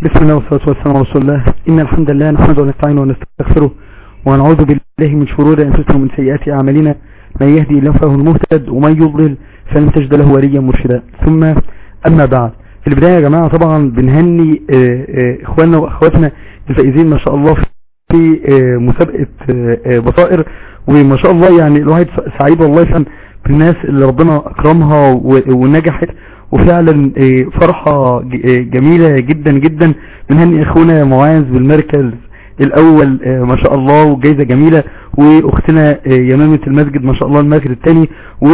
بسم الله والصلاة والسلام على رسول الله إن الحمد لله نحمده ونستعينه ونستغفره ونعوذ بالله من شرور أنفسنا ومن سيئات أعمالنا من يهدي الله فهو المهتد ومن يضلل فلن تجد له وليا مرشدا ثم أما بعد في البداية يا جماعة طبعا بنهني آه، آه، إخواننا وأخواتنا الفائزين ما شاء الله في آه، مسابقة آه، آه، بصائر وما شاء الله يعني الواحد سعيد والله فعلا بالناس اللي ربنا أكرمها و- ونجحت وفعلا آه، فرحة ج- آه، جميلة جدا جدا بنهني اخونا معاذ بالمركز الاول آه، ما شاء الله وجايزة جميلة واختنا آه، يمامة المسجد ما شاء الله المركز الثاني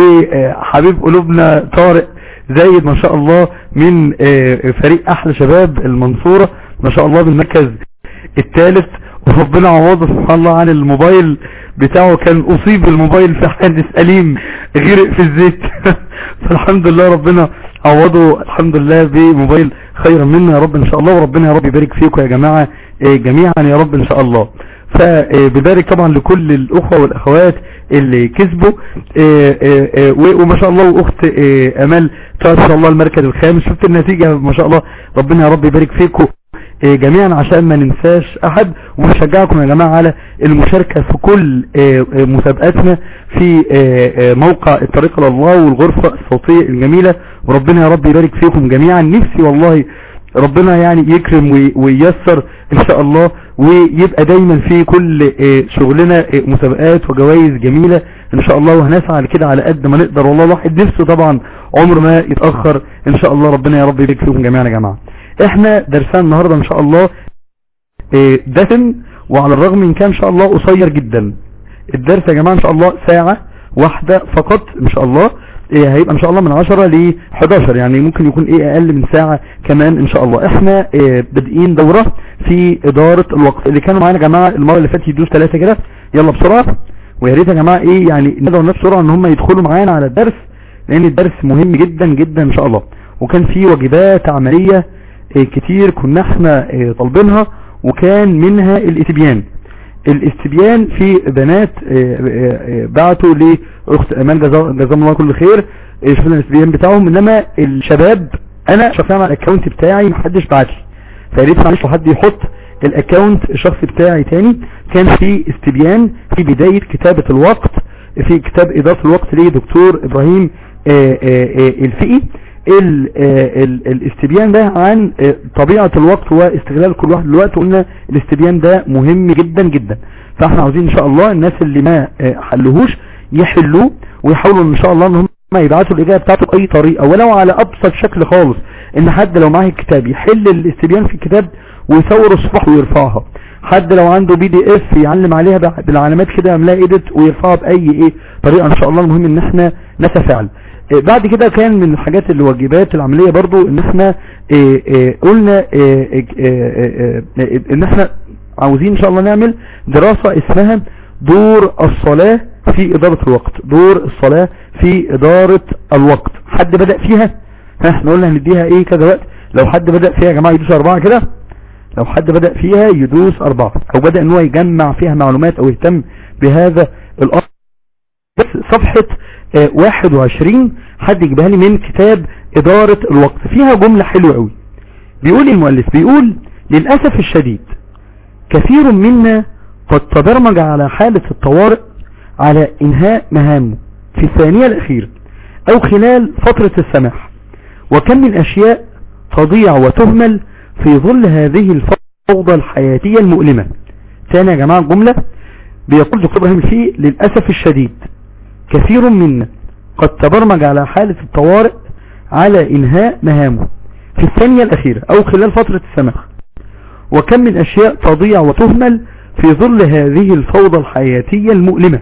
وحبيب قلوبنا طارق زايد ما شاء الله من آه، فريق احلى شباب المنصورة ما شاء الله بالمركز الثالث وربنا عوضه سبحان الله عن الموبايل بتاعه كان اصيب الموبايل في حادث اليم غرق في الزيت فالحمد لله ربنا عوضه الحمد لله بموبايل خيرا منا يا رب ان شاء الله وربنا يا رب يبارك فيكم يا جماعة آه، جميعا يا رب ان شاء الله فببارك طبعا لكل الاخوة والاخوات اللي كسبوا آه، آه، آه، و- وما شاء الله واخت آه، امال طلعت ان شاء الله المركز الخامس شفت النتيجة ما شاء الله ربنا يا رب يبارك فيكم آه، جميعا عشان ما ننساش احد وبشجعكم يا جماعة على المشاركة في كل آه، آه، مسابقاتنا في آه، آه، موقع الطريق الى الله والغرفة الصوتية الجميلة وربنا يا رب يبارك فيكم جميعا نفسي والله ربنا يعني يكرم وي- وييسر ان شاء الله ويبقى دايما في كل آه، شغلنا آه، مسابقات وجوائز جميلة ان شاء الله وهنسعى كده على قد ما نقدر والله الواحد نفسه طبعا عمر ما يتأخر ان شاء الله ربنا يا رب يبارك فيكم جميعا يا جماعة احنا درسان النهاردة ان شاء الله آه، دسم وعلى الرغم من كان ان شاء الله قصير جدا الدرس يا جماعة ان شاء الله ساعة واحدة فقط ان شاء الله إيه هيبقى ان شاء الله من 10 ل 11 يعني ممكن يكون ايه اقل من ساعة كمان ان شاء الله احنا إيه بادئين دورة في ادارة الوقت اللي كانوا معانا يا جماعة المرة اللي فاتت يدوس ثلاثة كده يلا بسرعة ويا ريت يا جماعة ايه يعني ندعو الناس بسرعة ان هم يدخلوا معانا على الدرس لان الدرس مهم جدا جدا ان شاء الله وكان في واجبات عملية إيه كتير كنا احنا إيه طالبينها وكان منها الاستبيان الاستبيان في بنات آه، آه، آه، بعتوا لاخت امان جزا- جزاهم الله كل خير آه، شفنا الاستبيان بتاعهم انما الشباب انا شخصيا على الاكونت بتاعي محدش بعت لي فياريت معلش لو حد يحط الاكونت الشخصي بتاعي تاني كان في استبيان في بداية كتابة الوقت في كتاب ادارة الوقت لدكتور ابراهيم آه، آه، آه، الفقي ال- آه، ال- الاستبيان ده عن آه، طبيعة الوقت واستغلال كل واحد للوقت وقلنا الاستبيان ده مهم جدا جدا فاحنا عاوزين ان شاء الله الناس اللي ما آه، حلوهوش يحلوه ويحاولوا ان شاء الله ان هم يبعتوا الاجابة بتاعته باي طريقة ولو على ابسط شكل خالص ان حد لو معاه الكتاب يحل الاستبيان في الكتاب ويصور الصفح ويرفعها حد لو عنده بي دي اف يعلم عليها بع- بالعلامات كده يعملها ايديت ويرفعها باي ايه طريقة ان شاء الله المهم ان احنا نتفاعل إيه بعد كده كان من الحاجات الواجبات العملية برضو ان احنا إيه إيه قلنا إيه إيه إيه إيه ان احنا عاوزين ان شاء الله نعمل دراسة اسمها دور الصلاة في ادارة الوقت دور الصلاة في ادارة الوقت حد بدأ فيها ها، احنا قلنا هنديها ايه كذا وقت لو حد بدأ فيها يا جماعة يدوس اربعة كده لو حد بدأ فيها يدوس اربعة او بدأ ان هو يجمع فيها معلومات او يهتم بهذا الامر بس صفحة آه، 21 حد يجيبها لي من كتاب إدارة الوقت فيها جملة حلوة قوي بيقول المؤلف بيقول للأسف الشديد كثير منا قد تبرمج على حالة الطوارئ على إنهاء مهامه في الثانية الأخيرة أو خلال فترة السماح وكم من أشياء تضيع وتهمل في ظل هذه الفوضى الحياتية المؤلمة ثاني يا جماعة الجملة بيقول دكتور إبراهيم الفقي للأسف الشديد كثير منا قد تبرمج على حالة الطوارئ على إنهاء مهامه في الثانية الأخيرة أو خلال فترة السماح وكم من أشياء تضيع وتهمل في ظل هذه الفوضى الحياتية المؤلمة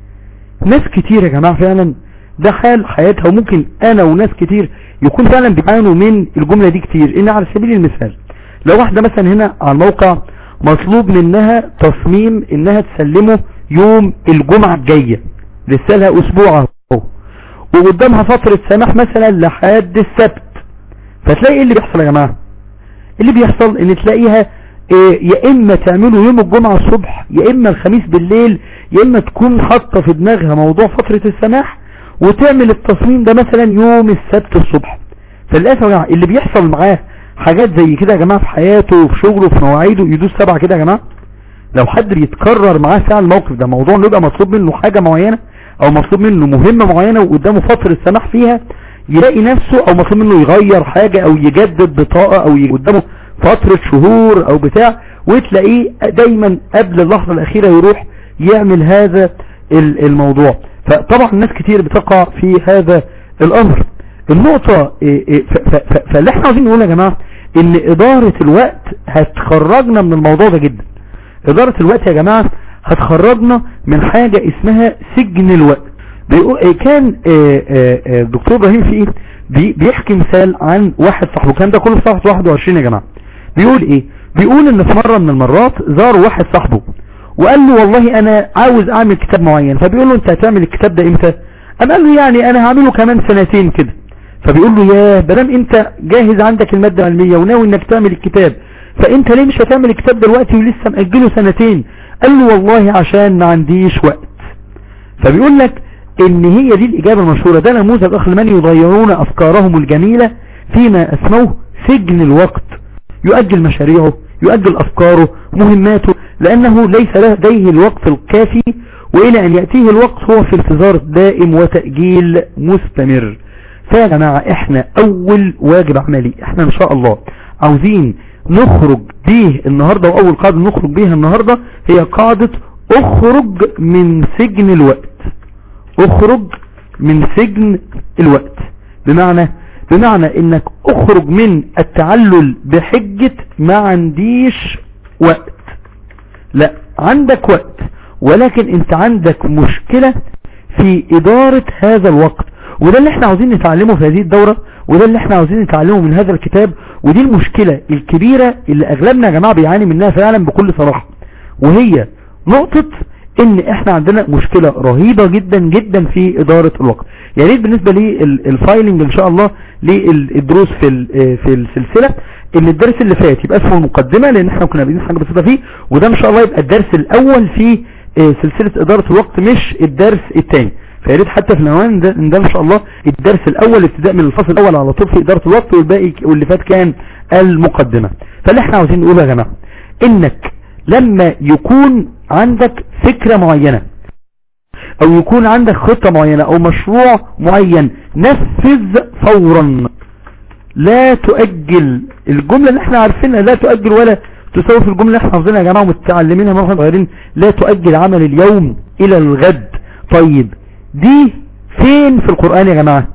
ناس كتير يا جماعة فعلا ده حال حياتها وممكن أنا وناس كتير يكون فعلا بيعانوا من الجملة دي كتير إن على سبيل المثال لو واحدة مثلا هنا على الموقع مطلوب منها تصميم إنها تسلمه يوم الجمعة الجاية لسه لها أسبوع اهو وقدامها فترة سماح مثلا لحد السبت فتلاقي ايه اللي بيحصل يا جماعة اللي بيحصل ان تلاقيها إيه يا اما تعمله يوم الجمعة الصبح يا اما الخميس بالليل يا اما تكون حاطة في دماغها موضوع فترة السماح وتعمل التصميم ده مثلا يوم السبت الصبح فللأسف يا جماعة اللي بيحصل معاه حاجات زي كده يا جماعة في حياته وفي شغله وفي مواعيده يدوس سبعة كده يا جماعة لو حد يتكرر معاه فعل الموقف ده موضوع انه يبقى مطلوب منه حاجة معينة او مطلوب منه مهمة معينة وقدامه فترة سماح فيها يلاقي نفسه او مطلوب منه يغير حاجة او يجدد بطاقة او قدامه فترة شهور او بتاع وتلاقيه دايما قبل اللحظة الاخيرة يروح يعمل هذا الموضوع فطبعا ناس كتير بتقع في هذا الامر النقطة فاللي احنا عاوزين نقول يا جماعة ان ادارة الوقت هتخرجنا من الموضوع ده جدا ادارة الوقت يا جماعة هتخرجنا من حاجة اسمها سجن الوقت كان الدكتور ابراهيم في بيحكي مثال عن واحد صاحبه كان ده كله في صفحة 21 يا جماعة بيقول ايه بيقول ان في مرة من المرات زار واحد صاحبه وقال له والله انا عاوز اعمل كتاب معين فبيقول له انت هتعمل الكتاب ده امتى قام قال له يعني انا هعمله كمان سنتين كده فبيقول له يا بدام انت جاهز عندك المادة العلمية وناوي انك تعمل الكتاب فانت ليه مش هتعمل الكتاب دلوقتي ولسه مأجله سنتين قال له والله عشان ما عنديش وقت فبيقول لك ان هي دي الاجابة المشهورة ده نموذج اخر من يضيعون افكارهم الجميلة فيما اسموه سجن الوقت يؤجل مشاريعه يؤجل افكاره مهماته لانه ليس لديه الوقت الكافي والى ان يأتيه الوقت هو في انتظار دائم وتأجيل مستمر فيا جماعة احنا اول واجب عملي احنا ان شاء الله عاوزين نخرج بيه النهاردة واول قاعدة نخرج بيها النهاردة هي قاعدة اخرج من سجن الوقت اخرج من سجن الوقت بمعنى بمعنى انك اخرج من التعلل بحجة ما عنديش وقت لا عندك وقت ولكن انت عندك مشكلة في ادارة هذا الوقت وده اللي احنا عاوزين نتعلمه في هذه الدورة وده اللي احنا عاوزين نتعلمه من هذا الكتاب ودي المشكلة الكبيرة اللي اغلبنا يا جماعة بيعاني منها فعلا بكل صراحة وهي نقطة ان احنا عندنا مشكلة رهيبة جدا جدا في ادارة الوقت يا ريت بالنسبة للفايلنج ان شاء الله للدروس في في السلسلة ان الدرس اللي فات يبقى اسمه المقدمة لان احنا كنا بنقول حاجة بسيطة فيه وده ان شاء الله يبقى الدرس الاول في سلسلة ادارة الوقت مش الدرس الثاني فياريت حتى في العنوان ده, ده ان شاء الله الدرس الاول ابتداء من الفصل الاول على طول في ادارة الوقت والباقي واللي فات كان المقدمة فاللي احنا عاوزين نقوله يا جماعة انك لما يكون عندك فكرة معينة او يكون عندك خطة معينة او مشروع معين نفذ فورا لا تؤجل الجملة اللي احنا عارفينها لا تؤجل ولا تسوي في الجملة اللي احنا حافظينها يا جماعة ومتعلمينها مرة صغيرين لا تؤجل عمل اليوم الى الغد طيب دي فين في القرآن يا جماعة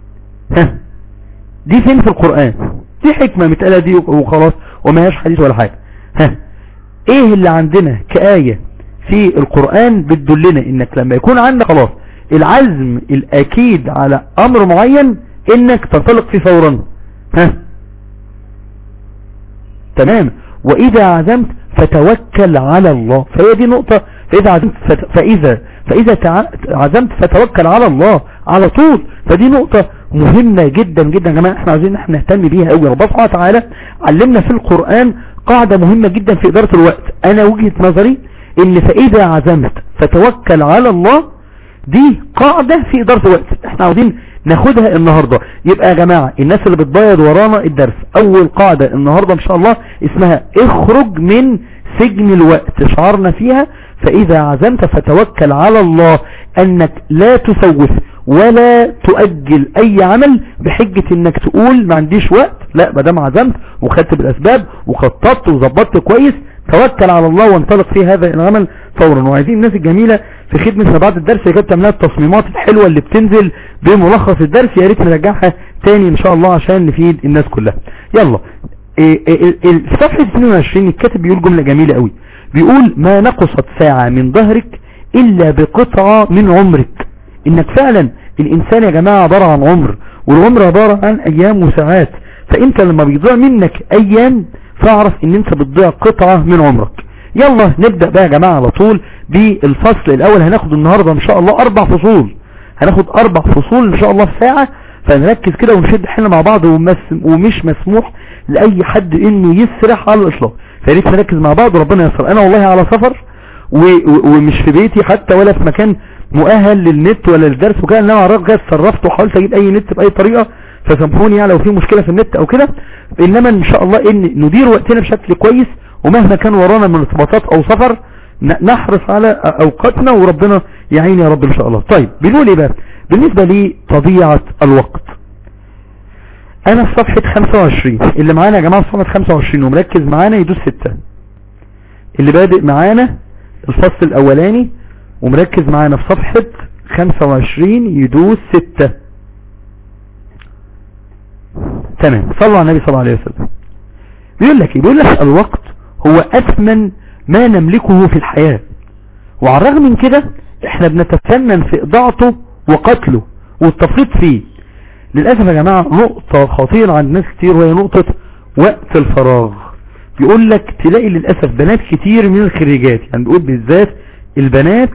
ها دي فين في القرآن دي حكمة متقالة دي وخلاص وما هيش حديث ولا حاجة ها ايه اللي عندنا كآية في القرآن بتدلنا انك لما يكون عندك خلاص العزم الاكيد على امر معين انك تنطلق فيه فورا ها تمام واذا عزمت فتوكل على الله فهي دي نقطة فاذا عزمت فاذا فاذا عزمت فتوكل على الله على طول فدي نقطة مهمة جدا جدا يا جماعة احنا عايزين احنا نهتم بيها قوي ربنا سبحانه وتعالى علمنا في القرآن قاعدة مهمة جدا في ادارة الوقت انا وجهة نظري ان فاذا عزمت فتوكل على الله دي قاعدة في ادارة الوقت احنا عاوزين ناخدها النهاردة يبقى يا جماعة الناس اللي بتبيض ورانا الدرس اول قاعدة النهاردة ان شاء الله اسمها اخرج من سجن الوقت شعرنا فيها فاذا عزمت فتوكل على الله انك لا تسوف ولا تؤجل اي عمل بحجة انك تقول ما عنديش وقت لا ما دام عزمت وخدت بالاسباب وخططت وظبطت كويس توكل على الله وانطلق في هذا العمل فورا وعايزين الناس الجميلة في خدمة بعد الدرس اللي كانت تعملها التصميمات الحلوة اللي بتنزل بملخص الدرس يا ريت نرجعها تاني ان شاء الله عشان نفيد الناس كلها يلا إيه إيه إيه صفحة 22 الكاتب بيقول جملة جميلة قوي بيقول ما نقصت ساعة من ظهرك الا بقطعة من عمرك انك فعلا الانسان يا جماعة عبارة عن عمر والعمر عبارة عن ايام وساعات فانت لما بيضيع منك ايام فاعرف ان انت بتضيع قطعة من عمرك يلا نبدأ بقى يا جماعة على طول بالفصل الاول هناخد النهاردة ان شاء الله اربع فصول هناخد اربع فصول ان شاء الله في ساعة فنركز كده ونشد حيلنا مع بعض ومش مسموح لاي حد انه يسرح على الاطلاق فياريت نركز مع بعض وربنا يسر انا والله على سفر ومش في بيتي حتى ولا في مكان مؤهل للنت ولا للدرس وكان انا عرفت جاي اتصرفت وحاولت اجيب اي نت باي طريقة فسامحوني يعني لو في مشكلة في النت او كده انما ان شاء الله ان ندير وقتنا بشكل كويس ومهما كان ورانا من ارتباطات او سفر نحرص على اوقاتنا وربنا يعين يا رب ان شاء الله طيب بنقول ايه بقى بالنسبة لطبيعة الوقت انا في صفحة 25 اللي معانا يا جماعة في صفحة 25 ومركز معانا يدوس 6 اللي بادئ معانا الفصل الاولاني ومركز معانا في صفحة 25 يدوس 6 تمام صلوا على النبي صلى الله عليه وسلم بيقول لك ايه بيقول لك الوقت هو اثمن ما نملكه في الحياة وعلى الرغم من كده احنا بنتفنن في اضاعته وقتله والتفريط فيه للأسف يا جماعة نقطة خطيرة عند ناس كتير وهي نقطة وقت الفراغ بيقول لك تلاقي للأسف بنات كتير من الخريجات يعني بيقول بالذات البنات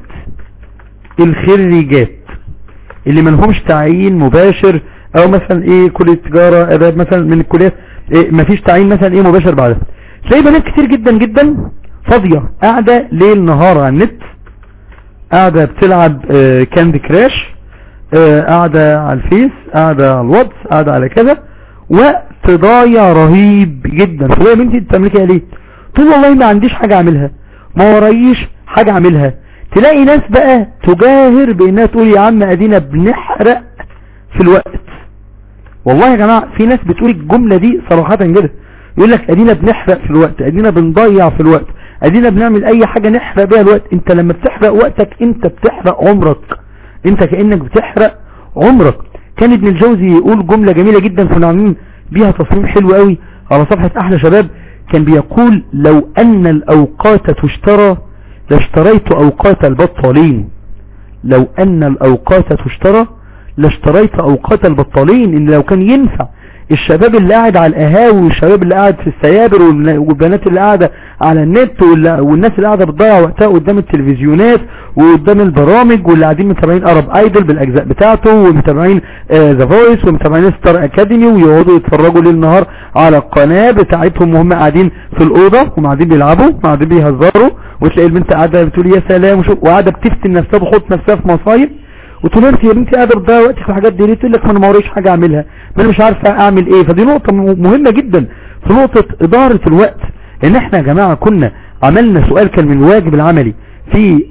الخريجات اللي منهمش تعيين مباشر او مثلا ايه كلية تجارة اداب مثلا من الكليات إيه مفيش تعيين مثلا ايه مباشر بعدها تلاقي بنات كتير جدا جدا فاضية قاعدة ليل نهار على النت قاعدة بتلعب اه كاندي كراش اه قاعدة على الفيس قاعدة على الواتس قاعدة على كذا وقت ضايع رهيب جدا فليه يا بنتي بتعملي ليه تقول والله ما عنديش حاجة اعملها ما ورايش حاجة اعملها تلاقي ناس بقى تجاهر بانها تقول يا عم ادينا بنحرق في الوقت والله يا جماعة في ناس بتقول الجملة دي صراحة كده يقول لك ادينا بنحرق في الوقت ادينا بنضيع في الوقت ادينا بنعمل اي حاجة نحرق بيها الوقت انت لما بتحرق وقتك انت بتحرق عمرك انت كأنك بتحرق عمرك كان ابن الجوزي يقول جملة جميلة جدا كنا عاملين بيها تصميم حلو قوي على صفحة احلى شباب كان بيقول لو ان الاوقات تشترى لاشتريت اوقات البطالين لو ان الاوقات تشترى لاشتريت اوقات البطالين ان لو كان ينفع الشباب اللي قاعد على القهاوي والشباب اللي قاعد في السيابر والبنات اللي قاعدة على النت والناس اللي قاعدة بتضيع وقتها قدام التلفزيونات وقدام البرامج واللي قاعدين متابعين ارب ايدل بالاجزاء بتاعته ومتابعين ذا فويس ومتابعين ستار اكاديمي ويقعدوا يتفرجوا ليل نهار على القناة بتاعتهم وهم قاعدين في الاوضة وقاعدين بيلعبوا وقاعدين بيهزروا وتلاقي البنت قاعدة بتقول يا سلام وقاعدة بتفتن نفسها بخط نفسها في مصايب وتقول انت يا بنتي قادر تضيع وقتك في الحاجات دي ليه تقول لك ما انا ما وريش حاجه اعملها ما انا مش عارفه اعمل ايه فدي نقطه مهمه جدا في نقطه اداره الوقت ان احنا يا جماعه كنا عملنا سؤال كان من الواجب العملي في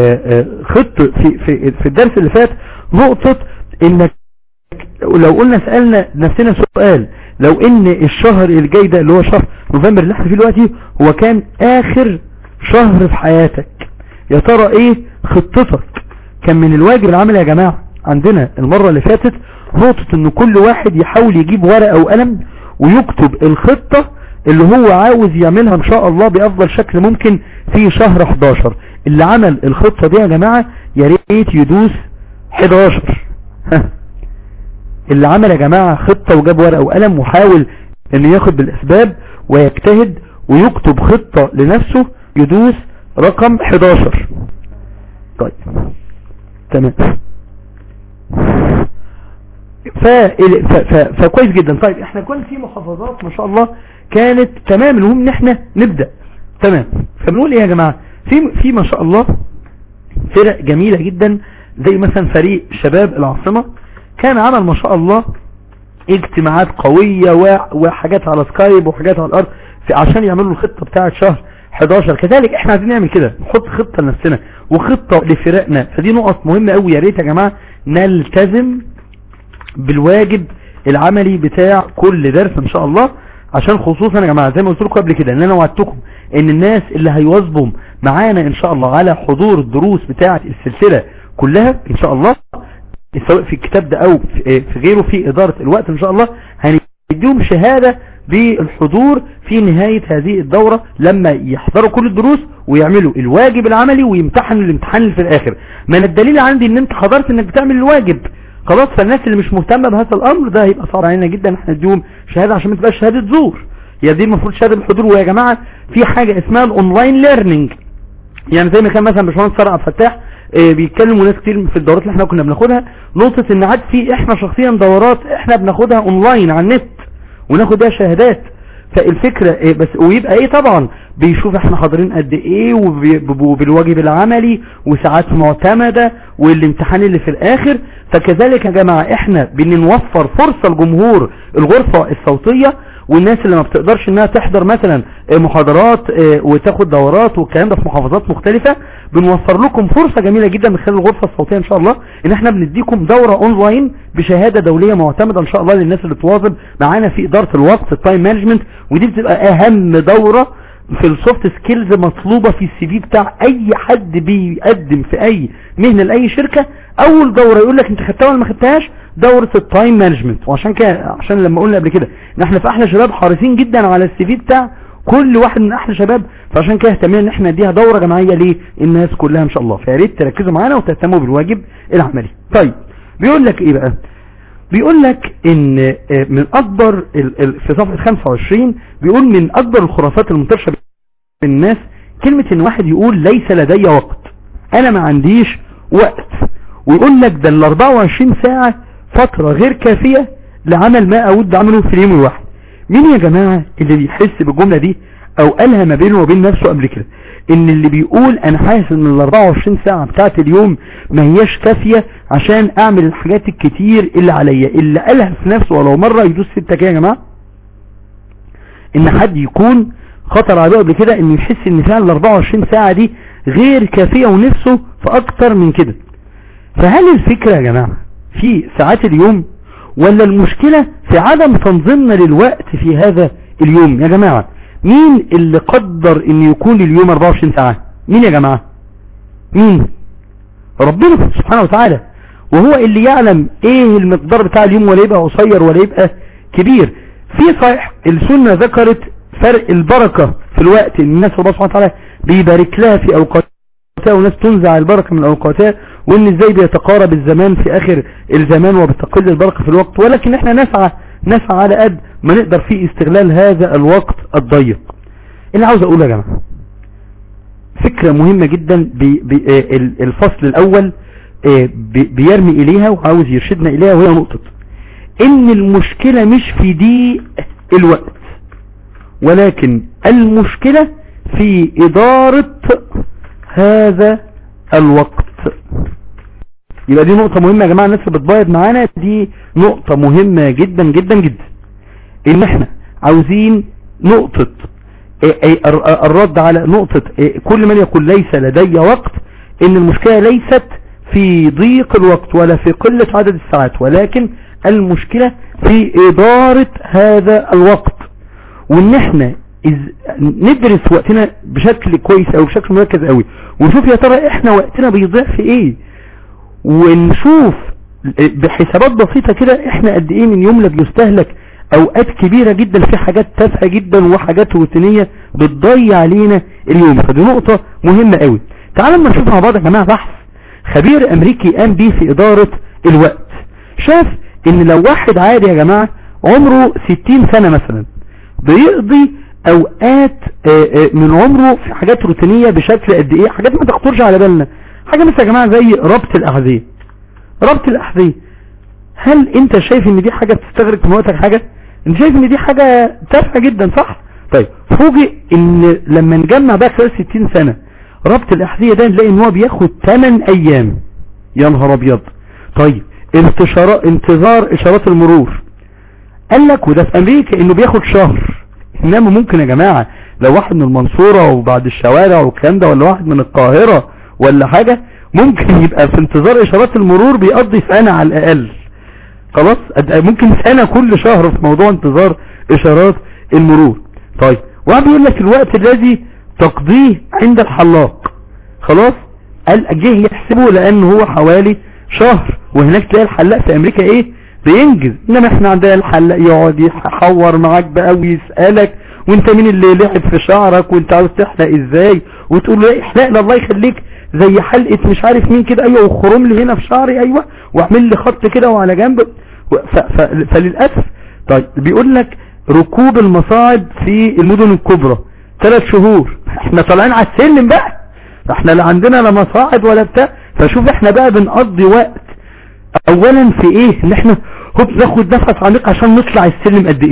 خط في في في الدرس اللي فات نقطه انك لو قلنا سالنا نفسنا سؤال لو ان الشهر الجاي ده اللي هو شهر نوفمبر اللي احنا فيه دلوقتي هو كان اخر شهر في حياتك يا ترى ايه خطتك كان من الواجب العمل يا جماعة عندنا المرة اللي فاتت نقطة ان كل واحد يحاول يجيب ورقة وقلم ويكتب الخطة اللي هو عاوز يعملها ان شاء الله بافضل شكل ممكن في شهر 11 اللي عمل الخطة دي يا جماعة يا ريت يدوس 11 اللي عمل يا جماعة خطة وجاب ورقة وقلم وحاول ان ياخد بالاسباب ويجتهد ويكتب خطة لنفسه يدوس رقم 11 طيب تمام ف... ف... ف... فكويس جدا طيب احنا كل في محافظات ما شاء الله كانت تمام المهم ان احنا نبدأ تمام فبنقول ايه يا جماعة في في ما شاء الله فرق جميلة جدا زي مثلا فريق شباب العاصمة كان عمل ما شاء الله اجتماعات قوية وحاجات على سكايب وحاجات على الارض عشان يعملوا الخطة بتاعة شهر 11 كذلك احنا عايزين نعمل كده نحط خطة لنفسنا وخطة لفرقنا فدي نقط مهمة قوي يا ريت يا جماعة نلتزم بالواجب العملي بتاع كل درس ان شاء الله عشان خصوصا يا جماعة زي ما قلت لكم قبل كده ان انا وعدتكم ان الناس اللي هيواظبوا معانا ان شاء الله على حضور الدروس بتاعة السلسلة كلها ان شاء الله سواء في الكتاب ده او في غيره في ادارة الوقت ان شاء الله هنديهم شهادة بالحضور في نهاية هذه الدورة لما يحضروا كل الدروس ويعملوا الواجب العملي ويمتحنوا الامتحان اللي في الاخر من الدليل عندي ان انت حضرت انك بتعمل الواجب خلاص فالناس اللي مش مهتمة بهذا الامر ده هيبقى صعب علينا جدا احنا نديهم شهادة عشان ما تبقاش شهادة زور يا دي المفروض شهادة بالحضور ويا جماعة في حاجة اسمها الاونلاين ليرنينج يعني زي ما كان مثلا باشمهندس فرع عبد الفتاح اه بيتكلموا ناس كتير في الدورات اللي احنا كنا بناخدها نقطة ان عاد في احنا شخصيا دورات احنا بناخدها اونلاين على النت وناخد بيها شهادات فالفكرة إيه بس ويبقى ايه طبعا بيشوف احنا حاضرين قد ايه وبي- وبالواجب العملي وساعات معتمدة والامتحان اللي في الاخر فكذلك يا جماعة احنا بنوفر فرصة لجمهور الغرفة الصوتية والناس اللي ما بتقدرش انها تحضر مثلا آه، محاضرات آه، وتاخد دورات والكلام ده في محافظات مختلفة بنوفر لكم فرصة جميلة جدا من خلال الغرفة الصوتية ان شاء الله ان احنا بنديكم دورة اونلاين بشهادة دولية معتمدة ان شاء الله للناس اللي تواظب معانا في ادارة الوقت التايم مانجمنت ودي بتبقى اهم دورة في السوفت سكيلز مطلوبة في السي في بتاع اي حد بيقدم في اي مهنة لاي شركة اول دورة يقول لك انت خدتها ولا ما خدتهاش دورة التايم مانجمنت وعشان كده عشان لما قلنا قبل كده ان احنا في احلى شباب حريصين جدا على السي في بتاع كل واحد من احلى شباب فعشان كده اهتمينا ان احنا نديها دورة جماعية للناس كلها ان شاء الله فيا ريت تركزوا معانا وتهتموا بالواجب العملي طيب بيقول لك ايه بقى بيقول لك ان آه، من اكبر ال- ال- في صفحة 25 بيقول من اكبر الخرافات المنتشرة بين الناس كلمة ان واحد يقول ليس لدي وقت انا ما عنديش وقت ويقول لك ده ال 24 ساعة فترة غير كافية لعمل ما اود اعمله في اليوم الواحد مين يا جماعة اللي بيحس بالجملة دي او قالها ما بينه وبين نفسه قبل كده ان اللي بيقول انا حاسس ان ال 24 ساعة بتاعت اليوم ما هياش كافية عشان اعمل الحاجات الكتير اللي عليا اللي قالها في نفسه ولو مرة يدوس ستة كده يا جماعة ان حد يكون خطر عليه قبل كده انه يحس ان فعلا ال 24 ساعة دي غير كافية ونفسه في اكتر من كده فهل الفكرة يا جماعة في ساعات اليوم ولا المشكلة في عدم تنظيمنا للوقت في هذا اليوم يا جماعة مين اللي قدر ان يكون اليوم 24 ساعة مين يا جماعة مين ربنا سبحانه وتعالى وهو اللي يعلم ايه المقدار بتاع اليوم ولا يبقى قصير ولا يبقى كبير في صحيح السنة ذكرت فرق البركة في الوقت ان الناس الله سبحانه وتعالى بيبارك لها في اوقاتها وناس تنزع البركة من اوقاتها وان ازاي بيتقارب الزمان في اخر الزمان وبتقل البركة في الوقت ولكن احنا نسعى نسعى على قد ما نقدر في استغلال هذا الوقت الضيق اللي عاوز اقوله يا جماعة فكرة مهمة جدا بي بي آه، ال- الفصل الاول آه، بي بيرمي اليها وعاوز يرشدنا اليها وهي نقطة ان المشكلة مش في ضيق الوقت ولكن المشكلة في ادارة هذا الوقت يبقى دي نقطة مهمة يا جماعة الناس اللي بتبايض معانا دي نقطة مهمة جدا جدا جدا ان احنا عاوزين نقطة إيه إيه الر- الرد على نقطة إيه كل من يقول ليس لدي وقت ان المشكلة ليست في ضيق الوقت ولا في قلة عدد الساعات ولكن المشكلة في ادارة هذا الوقت وان احنا إز... ندرس وقتنا بشكل كويس او بشكل مركز قوي ونشوف يا ترى احنا وقتنا بيضيع في ايه ونشوف بحسابات بسيطة كده احنا قد ايه من يومنا بيستهلك اوقات كبيرة جدا في حاجات تافهة جدا وحاجات روتينية بتضيع علينا اليوم فدي نقطة مهمة قوي تعالوا اما نشوف مع بعض يا جماعة بحث خبير امريكي قام بيه في ادارة الوقت شاف ان لو واحد عادي يا جماعة عمره 60 سنة مثلا بيقضي اوقات آه، آه، من عمره في حاجات روتينية بشكل قد ايه حاجات ما تخطرش على بالنا حاجة مثل يا جماعة زي ربط الاحذية ربط الاحذية هل انت شايف ان دي حاجة بتستغرق من وقتك حاجة انت شايف ان دي حاجة تافهة جدا صح طيب فوجئ ان لما نجمع بقى خلال 60 سنة ربط الاحذية ده نلاقي ان هو بياخد 8 ايام يا نهار ابيض طيب انتشار انتظار اشارات المرور قال لك وده في امريكا انه بياخد شهر انما ممكن يا جماعة لو واحد من المنصورة وبعد الشوارع والكلام ده ولا واحد من القاهرة ولا حاجة ممكن يبقى في انتظار اشارات المرور بيقضي سنة على الاقل خلاص أد- ممكن سنة كل شهر في موضوع انتظار اشارات المرور طيب واحد بيقول لك الوقت الذي تقضيه عند الحلاق خلاص قال جه يحسبه لان هو حوالي شهر وهناك تلاقي الحلاق في امريكا ايه بينجز انما احنا عندنا الحلاق يقعد يحور معاك بقى ويسألك وانت مين اللي لعب في شعرك وانت عاوز تحلق ازاي وتقول له ايه احلق لي الله يخليك زي حلقة مش عارف مين كده ايوه وخرم لي هنا في شعري ايوه واعمل لي خط كده وعلى جنب و- ف ف فللأسف طيب بيقول لك ركوب المصاعد في المدن الكبرى ثلاث شهور احنا طالعين على السلم بقى احنا لا عندنا لا مصاعد ولا بتاع فشوف احنا بقى بنقضي وقت اولا في ايه ان احنا هوب ناخد نفس عميق عشان نطلع السلم قد ايه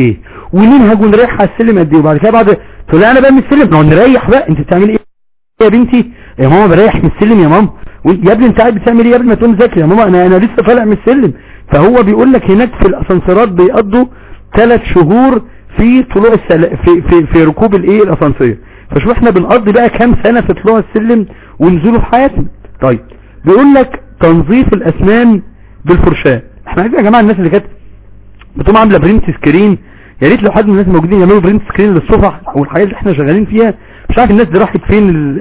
وننهج ونريح على السلم قد ايه وبعد كده بعد طلعنا بقى من السلم نقعد نريح بقى انت بتعمل ايه يا بنتي يا ماما بريح من السلم يا ماما يا ابني انت قاعد بتعمل ايه يا ابني ما تقوم ذاكر يا ماما انا انا لسه طالع من السلم فهو بيقول لك هناك في الاسانسيرات بيقضوا ثلاث شهور في طلوع السل... في في في ركوب الايه الاسانسير فشوف احنا بنقضي بقى كام سنه في طلوع السلم ونزوله في حياتنا طيب بيقول لك تنظيف الاسنان بالفرشاه احنا عايزين يا جماعه الناس اللي كانت بتقوم عامله برنت سكرين يا ريت لو حد من الناس موجودين يعملوا برنت سكرين للصفح او الحاجات اللي احنا شغالين فيها مش عارف الناس دي راحت فين ال...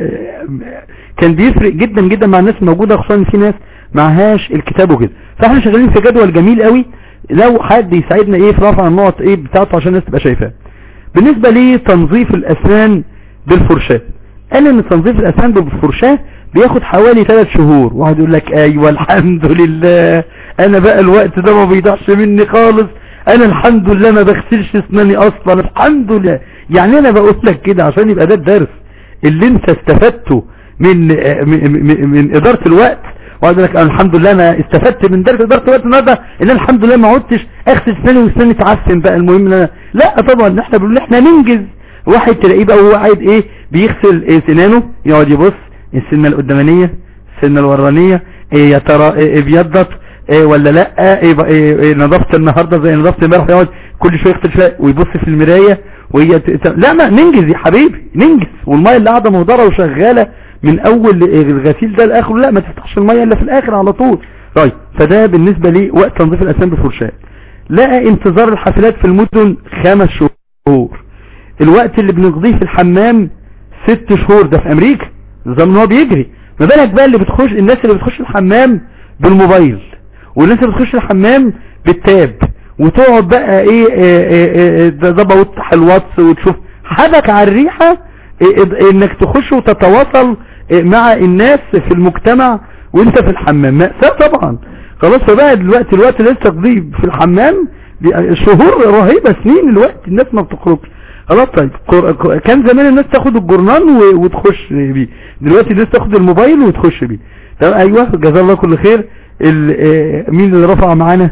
كان بيفرق جدا جدا مع الناس الموجوده خصوصا ان في ناس معهاش الكتاب وكده فاحنا شغالين في جدول جميل قوي لو حد يساعدنا ايه في رفع النقط ايه بتاعته عشان الناس تبقى شايفاه بالنسبه لتنظيف الاسنان بالفرشاه قال ان تنظيف الاسنان بالفرشاه بياخد حوالي ثلاث شهور واحد يقول لك ايوه الحمد لله انا بقى الوقت ده ما بيضيعش مني خالص انا الحمد لله ما بغسلش اسناني اصلا الحمد لله يعني انا بقول لك كده عشان يبقى ده الدرس اللي انت استفدته من من, من, من اداره الوقت واقول لك أنا الحمد لله انا استفدت من درس اداره الوقت النهارده ان انا الحمد لله ما عدتش اغسل اسناني واسناني تعفن بقى المهم ان انا لا طبعا احنا بنقول احنا ننجز واحد تلاقيه بقى وهو قاعد ايه بيغسل إيه سنانه يقعد يبص السنه القدامانيه السنه الورانيه إيه يا ترى إيه ابيضت إيه ولا لا إيه بقى إيه إيه نظفت النهارده زي نظفت امبارح يقعد كل شويه يغسل شويه ويبص في المرايه وهي ت... ت- لا ما ننجز يا حبيبي ننجز والميه اللي قاعده مهدره وشغاله من اول الغسيل ده لاخره لا ما تفتحش الميه الا في الاخر على طول طيب فده بالنسبه لي وقت تنظيف الاسنان بالفرشاه لقى انتظار الحافلات في المدن خمس شهور الوقت اللي بنقضيه في الحمام ست شهور ده في امريكا نظام ان هو بيجري ما بالك بقى اللي بتخش الناس اللي بتخش الحمام بالموبايل والناس اللي بتخش الحمام بالتاب وتقعد بقى ايه, إيه, إيه, إيه ده ده بقى وتفتح الواتس وتشوف حدك على الريحة إيه إيه انك تخش وتتواصل إيه مع الناس في المجتمع وانت في الحمام مأساة طبعا خلاص فبقى دلوقتي الوقت اللي لسه تقضيه في الحمام بي- شهور رهيبة سنين الوقت الناس ما بتخرجش خلاص طيب قر- ق- كان زمان الناس تاخد الجورنال و- وتخش بيه دلوقتي الناس تاخد الموبايل وتخش بيه طب ايوه جزاه الله كل خير ال- آه، مين اللي رفع معانا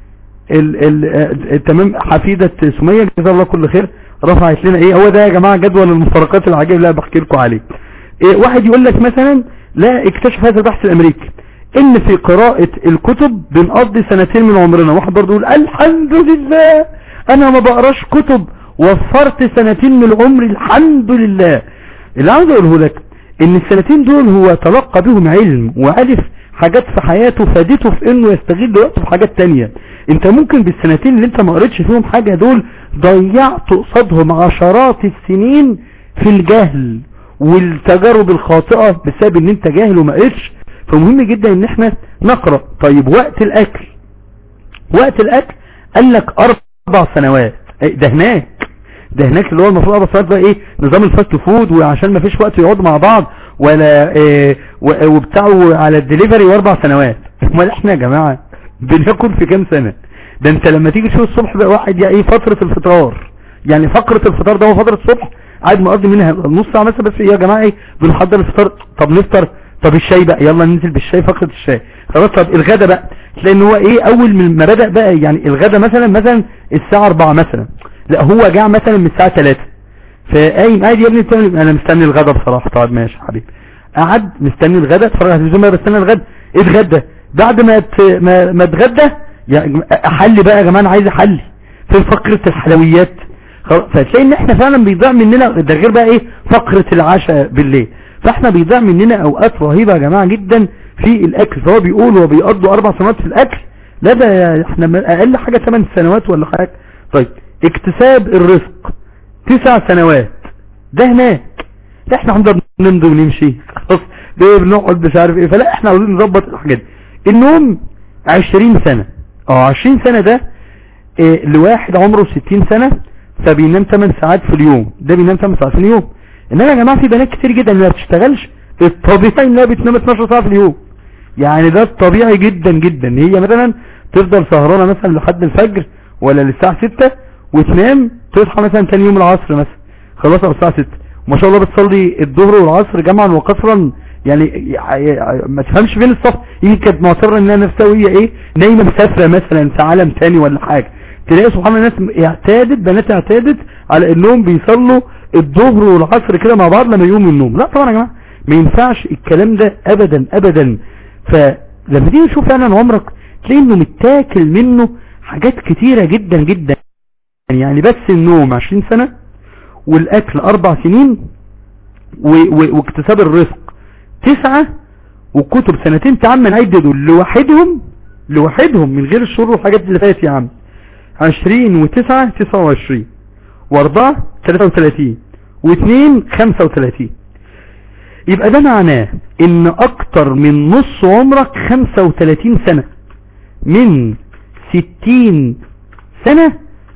ال ال آه، تمام حفيدة سمية جزاه الله كل خير رفعت لنا ايه هو ده يا جماعة جدول المفارقات العجيب اللي أنا بحكي لكم عليه إيه واحد يقول لك مثلا لا اكتشف هذا البحث الامريكي ان في قراءة الكتب بنقضي سنتين من عمرنا واحد برضه يقول الحمد لله انا ما بقراش كتب وفرت سنتين من عمري الحمد لله اللي عاوز اقوله لك ان السنتين دول هو تلقى بهم علم وعرف حاجات في حياته فادته في انه يستغل وقته في حاجات تانية انت ممكن بالسنتين اللي انت ما قريتش فيهم حاجة دول ضيعت قصادهم عشرات السنين في الجهل والتجارب الخاطئة بسبب ان انت جاهل وما قريتش فمهم جدا ان احنا نقرأ طيب وقت الاكل وقت الاكل قال لك اربع سنوات إيه ده هناك ده هناك اللي هو المفروض اربع سنوات بقى ايه نظام الفاست فود وعشان ما فيش وقت يقعدوا مع بعض ولا إيه و- وبتاعه على الدليفري واربع سنوات امال احنا يا جماعة بناكل في كام سنة ده انت لما تيجي تشوف الصبح بقى واحد يا ايه فترة الفطار يعني فقرة الفطار ده هو فترة الصبح قاعد مقضي منها نص ساعة مثلا بس يا جماعة ايه بنحضر الفطار طب نفطر طب الشاي بقى يلا ننزل بالشاي فقرة الشاي خلاص طب الغدا بقى تلاقي ان هو ايه اول من ما بدأ بقى يعني الغدا مثلا مثلا الساعة 4 مثلا لا هو جاء مثلا من الساعة 3 فقايم قاعد يا ابني بتعمل انا مستني الغدا بصراحة طب ماشي يا حبيبي قعد مستني الغدا اتفرج على التلفزيون بقى بستنى الغدا اتغدى بعد ما ت- ما ما اتغدى يعني احلي بقى يا جماعه انا عايز احلي في فقره الحلويات خلاص فتلاقي ان احنا فعلا بيضيع مننا ده غير بقى ايه فقره العشاء بالليل فاحنا بيضيع مننا اوقات رهيبه يا جماعه جدا في الاكل فهو بيقول وبيقضوا اربع سنوات في الاكل لا ده احنا من اقل حاجه 8 سنوات ولا حاجه طيب اكتساب الرزق تسع سنوات ده هناك لا احنا هنفضل نمضي ونمشي خلاص ده بنقعد مش عارف ايه فلا احنا عاوزين نظبط الحاجات دي النوم 20 سنة اه 20 سنة ده إيه لواحد عمره 60 سنة فبينام 8 ساعات في اليوم ده بينام 8 ساعات في اليوم انما يا جماعة في بنات كتير جدا ما بتشتغلش الطبيعي انها بتنام 12 ساعة في اليوم يعني ده الطبيعي جدا جدا هي مثلا تفضل سهرانة مثلا لحد الفجر ولا للساعة 6 وتنام تصحى مثلا تاني يوم العصر مثلا خلاص او الساعة 6 ما شاء الله بتصلي الظهر والعصر جمعا وقصرا يعني ما تفهمش فين الصف يمكن كانت معتبره انها نفسها وهي ايه نايمه مسافره مثلا في عالم تاني ولا حاجه تلاقي سبحان الله الناس اعتادت بنات اعتادت على انهم بيصلوا الظهر والعصر كده مع بعض لما يقوموا من النوم لا طبعا يا جماعه ما ينفعش الكلام ده ابدا ابدا فلما تيجي تشوف فعلا عمرك تلاقي انه متاكل منه حاجات كتيرة جدا جدا يعني بس النوم 20 سنة والاكل اربع سنين واكتساب الرزق تسعة والكتب سنتين تعمل عد دول لوحدهم لوحدهم من غير الشهور والحاجات اللي فاتت يا عم عشرين وتسعة تسعة وعشرين واربعة ثلاثة وثلاثين واثنين خمسة وثلاثين يبقى ده معناه ان اكتر من نص عمرك خمسة وثلاثين سنة من ستين سنة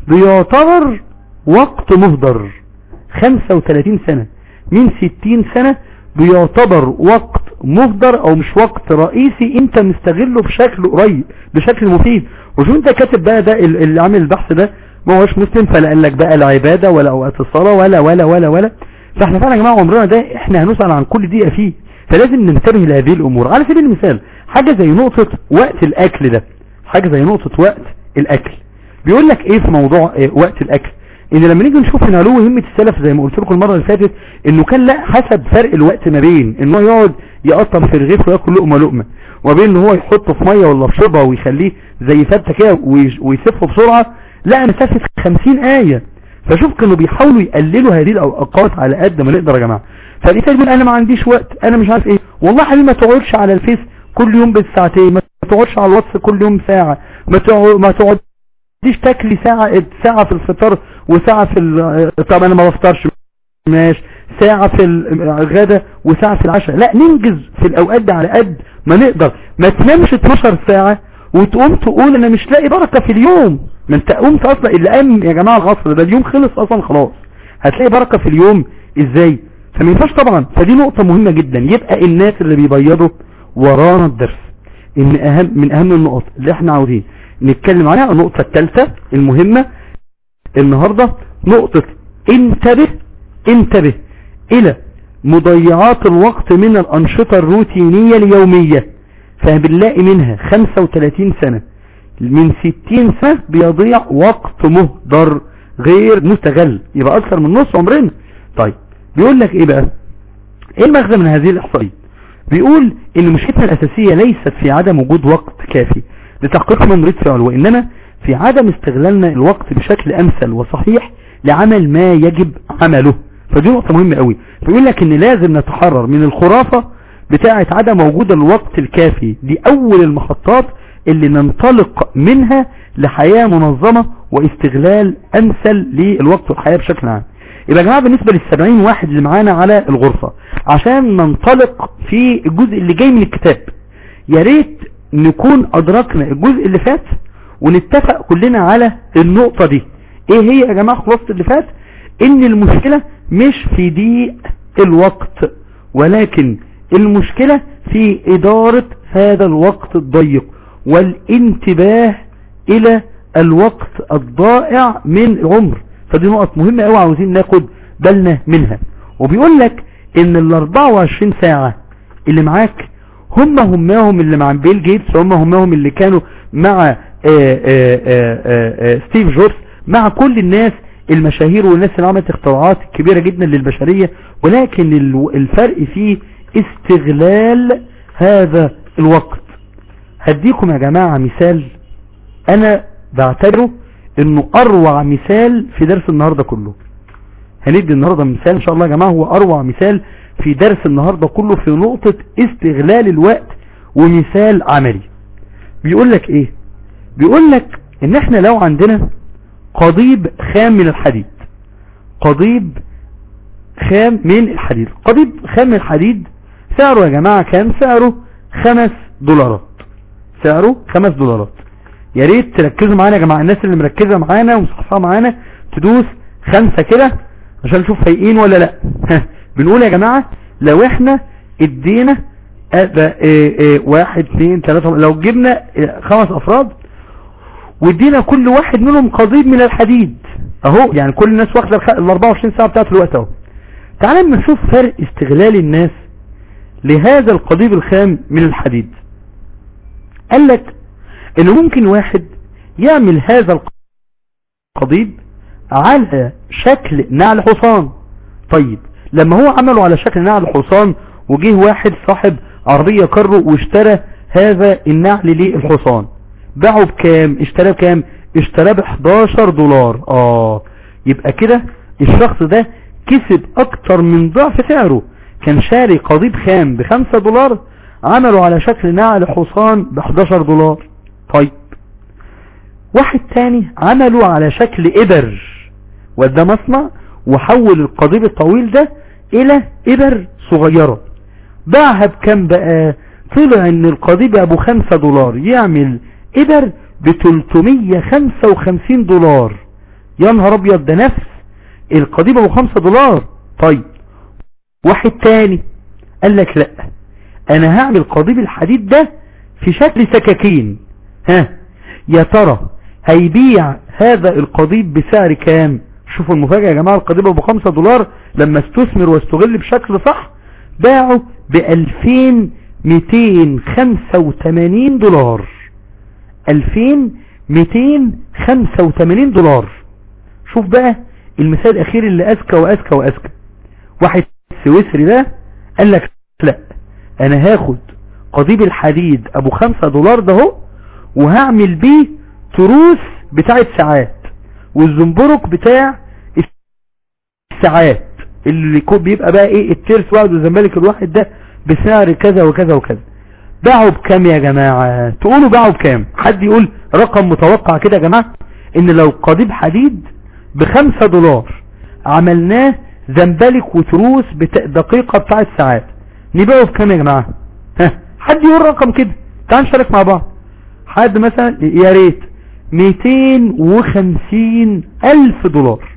بيعتبر وقت مهدر خمسة وثلاثين سنة من ستين سنة بيعتبر وقت مهدر او مش وقت رئيسي انت مستغله بشكل قريب بشكل مفيد وشو انت كاتب بقى ده اللي عامل البحث ده ما هوش مسلم فلا قال لك بقى العبادة ولا اوقات الصلاة ولا ولا ولا ولا فاحنا فعلا يا جماعة عمرنا ده احنا هنسأل عن كل دقيقة فيه فلازم ننتبه لهذه الامور على سبيل المثال حاجة زي نقطة وقت الاكل ده حاجة زي نقطة وقت الاكل بيقول لك ايه في موضوع إيه وقت الاكل ان لما نيجي نشوف ان علو همة السلف زي ما قلت لكم المرة اللي فاتت انه كان لا حسب فرق الوقت ما بين ان هو يقعد يقطم في الرغيف وياكل لقمة لقمة وبين ان هو يحطه في مية ولا في شوربه ويخليه زي فتة كده ويسفه بسرعة لا مسافة 50 آية فشوف كانوا بيحاولوا يقللوا هذه الاوقات على قد ما نقدر يا جماعة فالإنسان يقول انا ما عنديش وقت انا مش عارف ايه والله حبيبي ما تقعدش على الفيس كل يوم بالساعتين ما تقعدش على الواتس كل يوم ساعة ما تقعد ما تقعديش تاكلي ساعة ساعة في الفطار وساعة في طب انا ما بفطرش ماشي ساعة في الغدا وساعة في العشاء لا ننجز في الاوقات دي على قد ما نقدر ما تنامش 12 ساعة وتقوم تقول انا مش لاقي بركة في اليوم ما انت قمت اصلا اللي قام يا جماعة العصر ده اليوم خلص اصلا خلاص هتلاقي بركة في اليوم ازاي فما ينفعش طبعا فدي نقطة مهمة جدا يبقى الناس اللي بيبيضوا ورانا الدرس ان اهم من اهم النقط اللي احنا عاوزين نتكلم عليها النقطة الثالثة المهمة النهاردة نقطة انتبه انتبه الى مضيعات الوقت من الانشطة الروتينية اليومية فبنلاقي منها 35 سنة من 60 سنة بيضيع وقت مهدر غير مستغل يبقى اكثر من نص عمرنا طيب بيقول لك ايه بقى ايه المغزى من هذه الاحصائية بيقول ان مشكلتنا الاساسية ليست في عدم وجود وقت كافي لتحقيق ما نريد فعله وانما في عدم استغلالنا الوقت بشكل امثل وصحيح لعمل ما يجب عمله فدي نقطة مهمة قوي بيقول لك ان لازم نتحرر من الخرافة بتاعة عدم وجود الوقت الكافي دي اول المحطات اللي ننطلق منها لحياة منظمة واستغلال امثل للوقت والحياة بشكل عام يبقى يا جماعة بالنسبة للسبعين واحد اللي معانا على الغرفة عشان ننطلق في الجزء اللي جاي من الكتاب يا ريت نكون ادركنا الجزء اللي فات ونتفق كلنا على النقطة دي ايه هي يا جماعة خلاصة اللي فات ان المشكلة مش في ضيق الوقت ولكن المشكلة في ادارة هذا الوقت الضيق والانتباه الى الوقت الضائع من العمر فدي نقط مهمة قوي عاوزين ناخد بالنا منها وبيقول لك ان ال 24 ساعة اللي معاك هم هماهم اللي مع بيل جيتس هم هماهم اللي كانوا مع آآ آآ ستيف جوبز مع كل الناس المشاهير والناس اللي عملت اختراعات كبيرة جدا للبشرية ولكن الفرق فيه استغلال هذا الوقت هديكم يا جماعة مثال انا بعتبره انه اروع مثال في درس النهاردة كله هندي النهاردة مثال ان شاء الله يا جماعة هو اروع مثال في درس النهاردة كله في نقطة استغلال الوقت ومثال عملي بيقول لك ايه بيقول لك ان احنا لو عندنا قضيب خام من الحديد قضيب خام من الحديد قضيب خام من الحديد سعره يا جماعة كان سعره خمس دولارات سعره خمس دولارات يا ريت تركزوا معانا يا جماعة الناس اللي مركزة معانا ومصحصها معانا تدوس خمسة كده عشان نشوف فايقين ولا لا بنقول يا جماعة لو احنا ادينا اه اه واحد اثنين ثلاثة لو جبنا خمس افراد وادينا كل واحد منهم قضيب من الحديد اهو يعني كل الناس واخده ال 24 ساعة بتاعت الوقت اهو تعال اما نشوف فرق استغلال الناس لهذا القضيب الخام من الحديد قال لك انه ممكن واحد يعمل هذا القضيب على شكل نعل حصان طيب لما هو عمله على شكل نعل حصان وجه واحد صاحب عربية كرو واشترى هذا النعل للحصان باعه بكام اشتراه بكام اشتراه ب 11 دولار اه يبقى كده الشخص ده كسب اكتر من ضعف سعره كان شاري قضيب خام ب 5 دولار عمله على شكل نعل حصان ب 11 دولار طيب واحد تاني عمله على شكل ابر وده مصنع وحول القضيب الطويل ده الى ابر صغيرة باعها بكم بقى طلع ان القضيب ابو خمسة دولار يعمل ابر ب 355 دولار يا نهار ابيض ده نفس القضيب ابو خمسة دولار طيب واحد تاني قال لك لا انا هعمل قضيب الحديد ده في شكل سكاكين ها يا ترى هيبيع هذا القضيب بسعر كام شوفوا المفاجأة يا جماعة القضيب ابو خمسة دولار لما استثمر واستغل بشكل صح باعه ب 2285 دولار 2285 دولار شوف بقى المثال الاخير اللي اذكى واذكى واذكى واحد سويسري ده قال لك لا انا هاخد قضيب الحديد ابو خمسة دولار ده هو وهعمل بيه تروس بتاعت ساعات والزنبرك بتاع الساعات اللي بيبقى بقى ايه الترس واحد والزمالك الواحد ده بسعر كذا وكذا وكذا باعوا بكام يا جماعة تقولوا باعوا بكام حد يقول رقم متوقع كده يا جماعة ان لو قضيب حديد بخمسة دولار عملناه زنبلك وتروس دقيقة بتاع الساعات نبيعه بكام يا جماعة ها حد يقول رقم كده تعال نشارك مع بعض حد مثلا يا ريت 250 الف دولار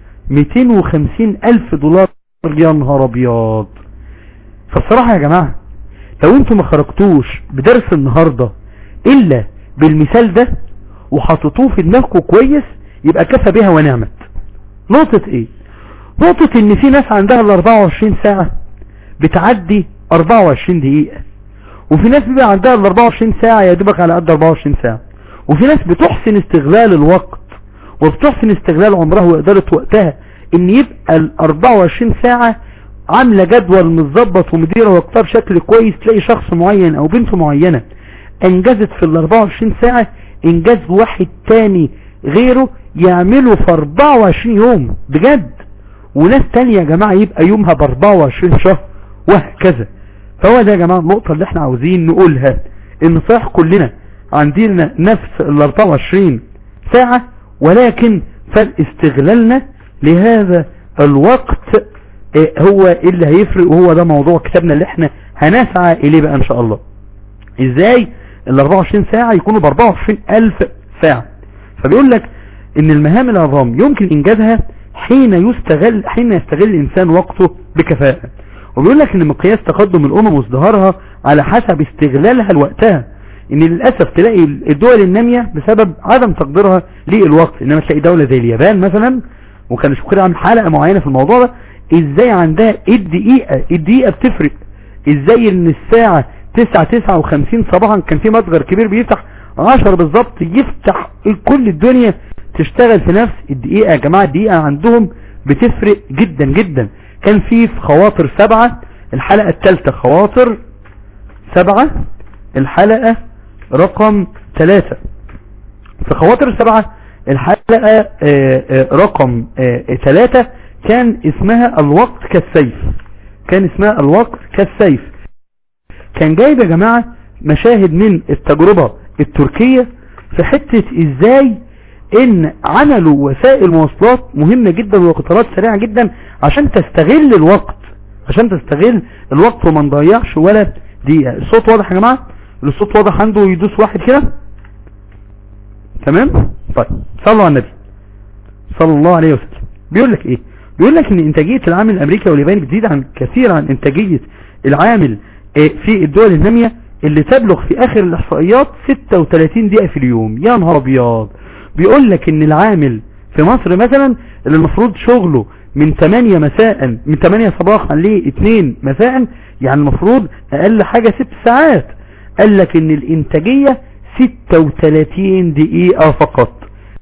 250 الف دولار يا نهار ابيض فالصراحة يا جماعة لو انتوا ما خرجتوش بدرس النهاردة الا بالمثال ده وحطيتوه في دماغكم كويس يبقى كفى بها ونعمت نقطة ايه نقطة ان في ناس عندها ال 24 ساعة بتعدي 24 دقيقة وفي ناس بيبقى عندها ال 24 ساعة يا دوبك على قد 24 ساعة وفي ناس بتحسن استغلال الوقت وبتحسن استغلال عمرها وإدارة وقتها ان يبقى ال 24 ساعة عاملة جدول متظبط ومديرة وقتها بشكل كويس تلاقي شخص معين او بنت معينة انجزت في ال 24 ساعة انجاز واحد تاني غيره يعمله في 24 يوم بجد وناس تانية يا جماعة يبقى يومها ب 24 شهر وهكذا فهو ده يا جماعة النقطة اللي احنا عاوزين نقولها ان صحيح كلنا عندنا نفس ال 24 ساعة ولكن فالاستغلالنا لهذا الوقت هو اللي هيفرق وهو ده موضوع كتابنا اللي احنا هنسعى اليه بقى ان شاء الله ازاي ال 24 ساعة يكونوا ب 24 الف ساعة فبيقول لك ان المهام العظام يمكن انجازها حين يستغل حين يستغل الانسان وقته بكفاءة وبيقول لك ان مقياس تقدم الامم وازدهارها على حسب استغلالها لوقتها ان للأسف تلاقي الدول النامية بسبب عدم تقديرها للوقت انما تلاقي دولة زي اليابان مثلا وكان شكرا عامل حلقة معينة في الموضوع ده ازاي عندها الدقيقة الدقيقة بتفرق ازاي ان الساعة تسعة تسعة وخمسين صباحا كان في متجر كبير بيفتح عشر بالظبط يفتح كل الدنيا تشتغل في نفس الدقيقة يا جماعة الدقيقة عندهم بتفرق جدا جدا كان في في خواطر سبعة الحلقة الثالثة خواطر سبعة الحلقة رقم ثلاثة في خواطر سبعة الحلقة آآ آآ رقم ثلاثة كان اسمها الوقت كالسيف كان اسمها الوقت كالسيف كان جايب يا جماعة مشاهد من التجربة التركية في حتة ازاي ان عملوا وسائل مواصلات مهمة جدا وقطارات سريعة جدا عشان تستغل الوقت عشان تستغل الوقت وما نضيعش ولا دقيقة الصوت واضح يا جماعة الصوت واضح عنده يدوس واحد كده تمام طيب صلوا على النبي صلى الله عليه وسلم بيقول لك ايه بيقول لك ان انتاجية العامل الامريكي والياباني بتزيد عن كثير عن انتاجية العامل في الدول النامية اللي تبلغ في اخر الاحصائيات 36 دقيقة في اليوم يا نهار ابيض بيقول لك ان العامل في مصر مثلا اللي المفروض شغله من 8 مساء من 8 صباحا ل 2 مساء يعني المفروض اقل حاجة 6 ساعات قال لك ان الانتاجية 36 دقيقة فقط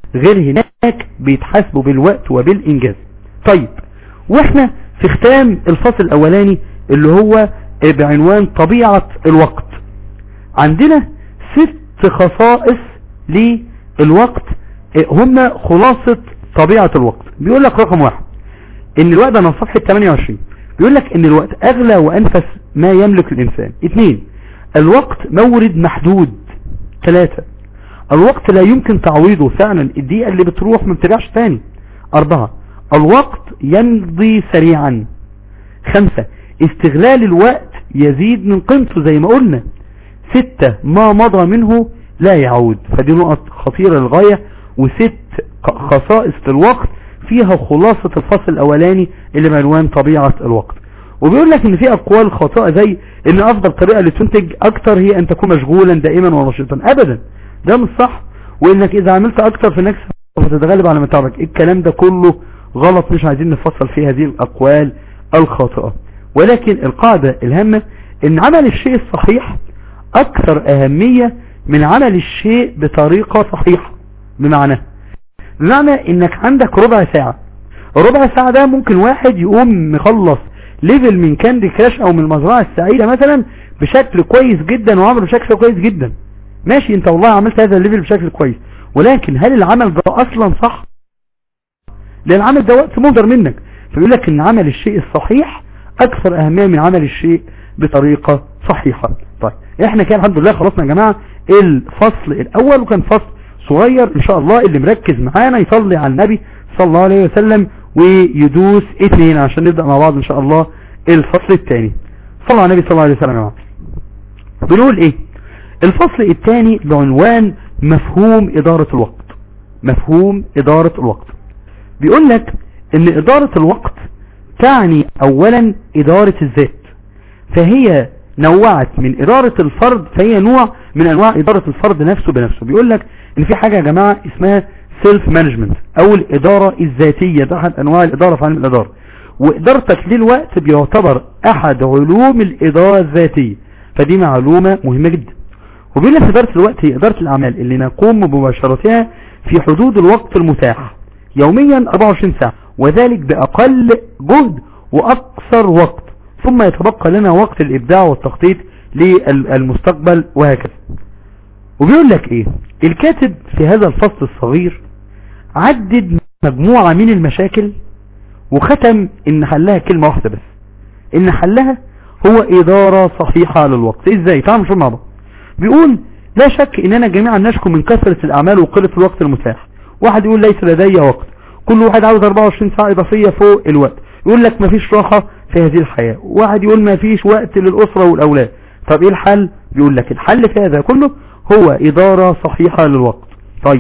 غير هناك بيتحاسبوا بالوقت وبالإنجاز طيب واحنا في ختام الفصل الأولاني اللي هو بعنوان طبيعة الوقت عندنا ست خصائص للوقت هم خلاصة طبيعة الوقت بيقول لك رقم واحد ان الوقت انا صفحة 28 بيقول لك ان الوقت اغلى وانفس ما يملك الانسان اثنين الوقت مورد محدود ثلاثة الوقت لا يمكن تعويضه فعلا الدقيقة اللي بتروح ما بترجعش تاني اربعة الوقت يمضي سريعا خمسة استغلال الوقت يزيد من قيمته زي ما قلنا ستة ما مضى منه لا يعود فدي نقط خطيرة للغاية وست خصائص الوقت فيها خلاصة الفصل الاولاني اللي بعنوان طبيعة الوقت وبيقول لك ان في اقوال خاطئة زي ان افضل طريقة لتنتج اكتر هي ان تكون مشغولا دائما ونشيطا ابدا ده مش صح وانك اذا عملت اكتر في نفسك فتتغلب على متعبك الكلام ده كله غلط مش عايزين نفصل في هذه الاقوال الخاطئة ولكن القاعدة الهامة ان عمل الشيء الصحيح اكثر اهمية من عمل الشيء بطريقة صحيحة بمعنى بمعنى انك عندك ربع ساعة ربع ساعة ده ممكن واحد يقوم مخلص ليفل من كاندي كراش او من المزرعة السعيدة مثلا بشكل كويس جدا وعمله بشكل كويس جدا ماشي انت والله عملت هذا الليفل بشكل كويس ولكن هل العمل ده اصلا صح لان العمل ده وقت مهدر منك فيقول لك ان عمل الشيء الصحيح اكثر اهمية من عمل الشيء بطريقة صحيحة طيب احنا كده الحمد لله خلصنا يا جماعة الفصل الاول وكان فصل صغير ان شاء الله اللي مركز معانا يصلي على النبي صلى الله عليه وسلم ويدوس اثنين عشان نبدأ مع بعض ان شاء الله الفصل الثاني صلى على النبي صلى الله عليه وسلم يا جماعة بنقول ايه الفصل الثاني بعنوان مفهوم ادارة الوقت مفهوم ادارة الوقت بيقول لك ان ادارة الوقت تعني اولا ادارة الذات فهي نوعت من ادارة الفرد فهي نوع من انواع ادارة الفرد نفسه بنفسه بيقول لك ان في حاجة يا جماعة اسمها سيلف مانجمنت او الادارة الذاتية ده احد انواع الادارة في علم الادارة وادارتك للوقت بيعتبر احد علوم الادارة الذاتية فدي معلومة مهمة جدا وبيقول لك ادارة الوقت هي ادارة الاعمال اللي نقوم بمباشرتها في حدود الوقت المتاح يوميا 24 ساعة وذلك باقل جهد واقصر وقت ثم يتبقى لنا وقت الابداع والتخطيط للمستقبل وهكذا وبيقول لك ايه الكاتب في هذا الفصل الصغير عدد مجموعة من المشاكل وختم ان حلها كلمة واحدة بس ان حلها هو ادارة صحيحة للوقت ازاي تعالوا نشوف مع بعض بيقول لا شك اننا جميعا نشكو من كثرة الاعمال وقلة الوقت المتاح واحد يقول ليس لدي وقت كل واحد عاوز 24 ساعة اضافية فوق الوقت يقول لك مفيش راحة في هذه الحياة واحد يقول مفيش وقت للاسرة والاولاد طب ايه الحل بيقول لك الحل في هذا كله هو ادارة صحيحة للوقت طيب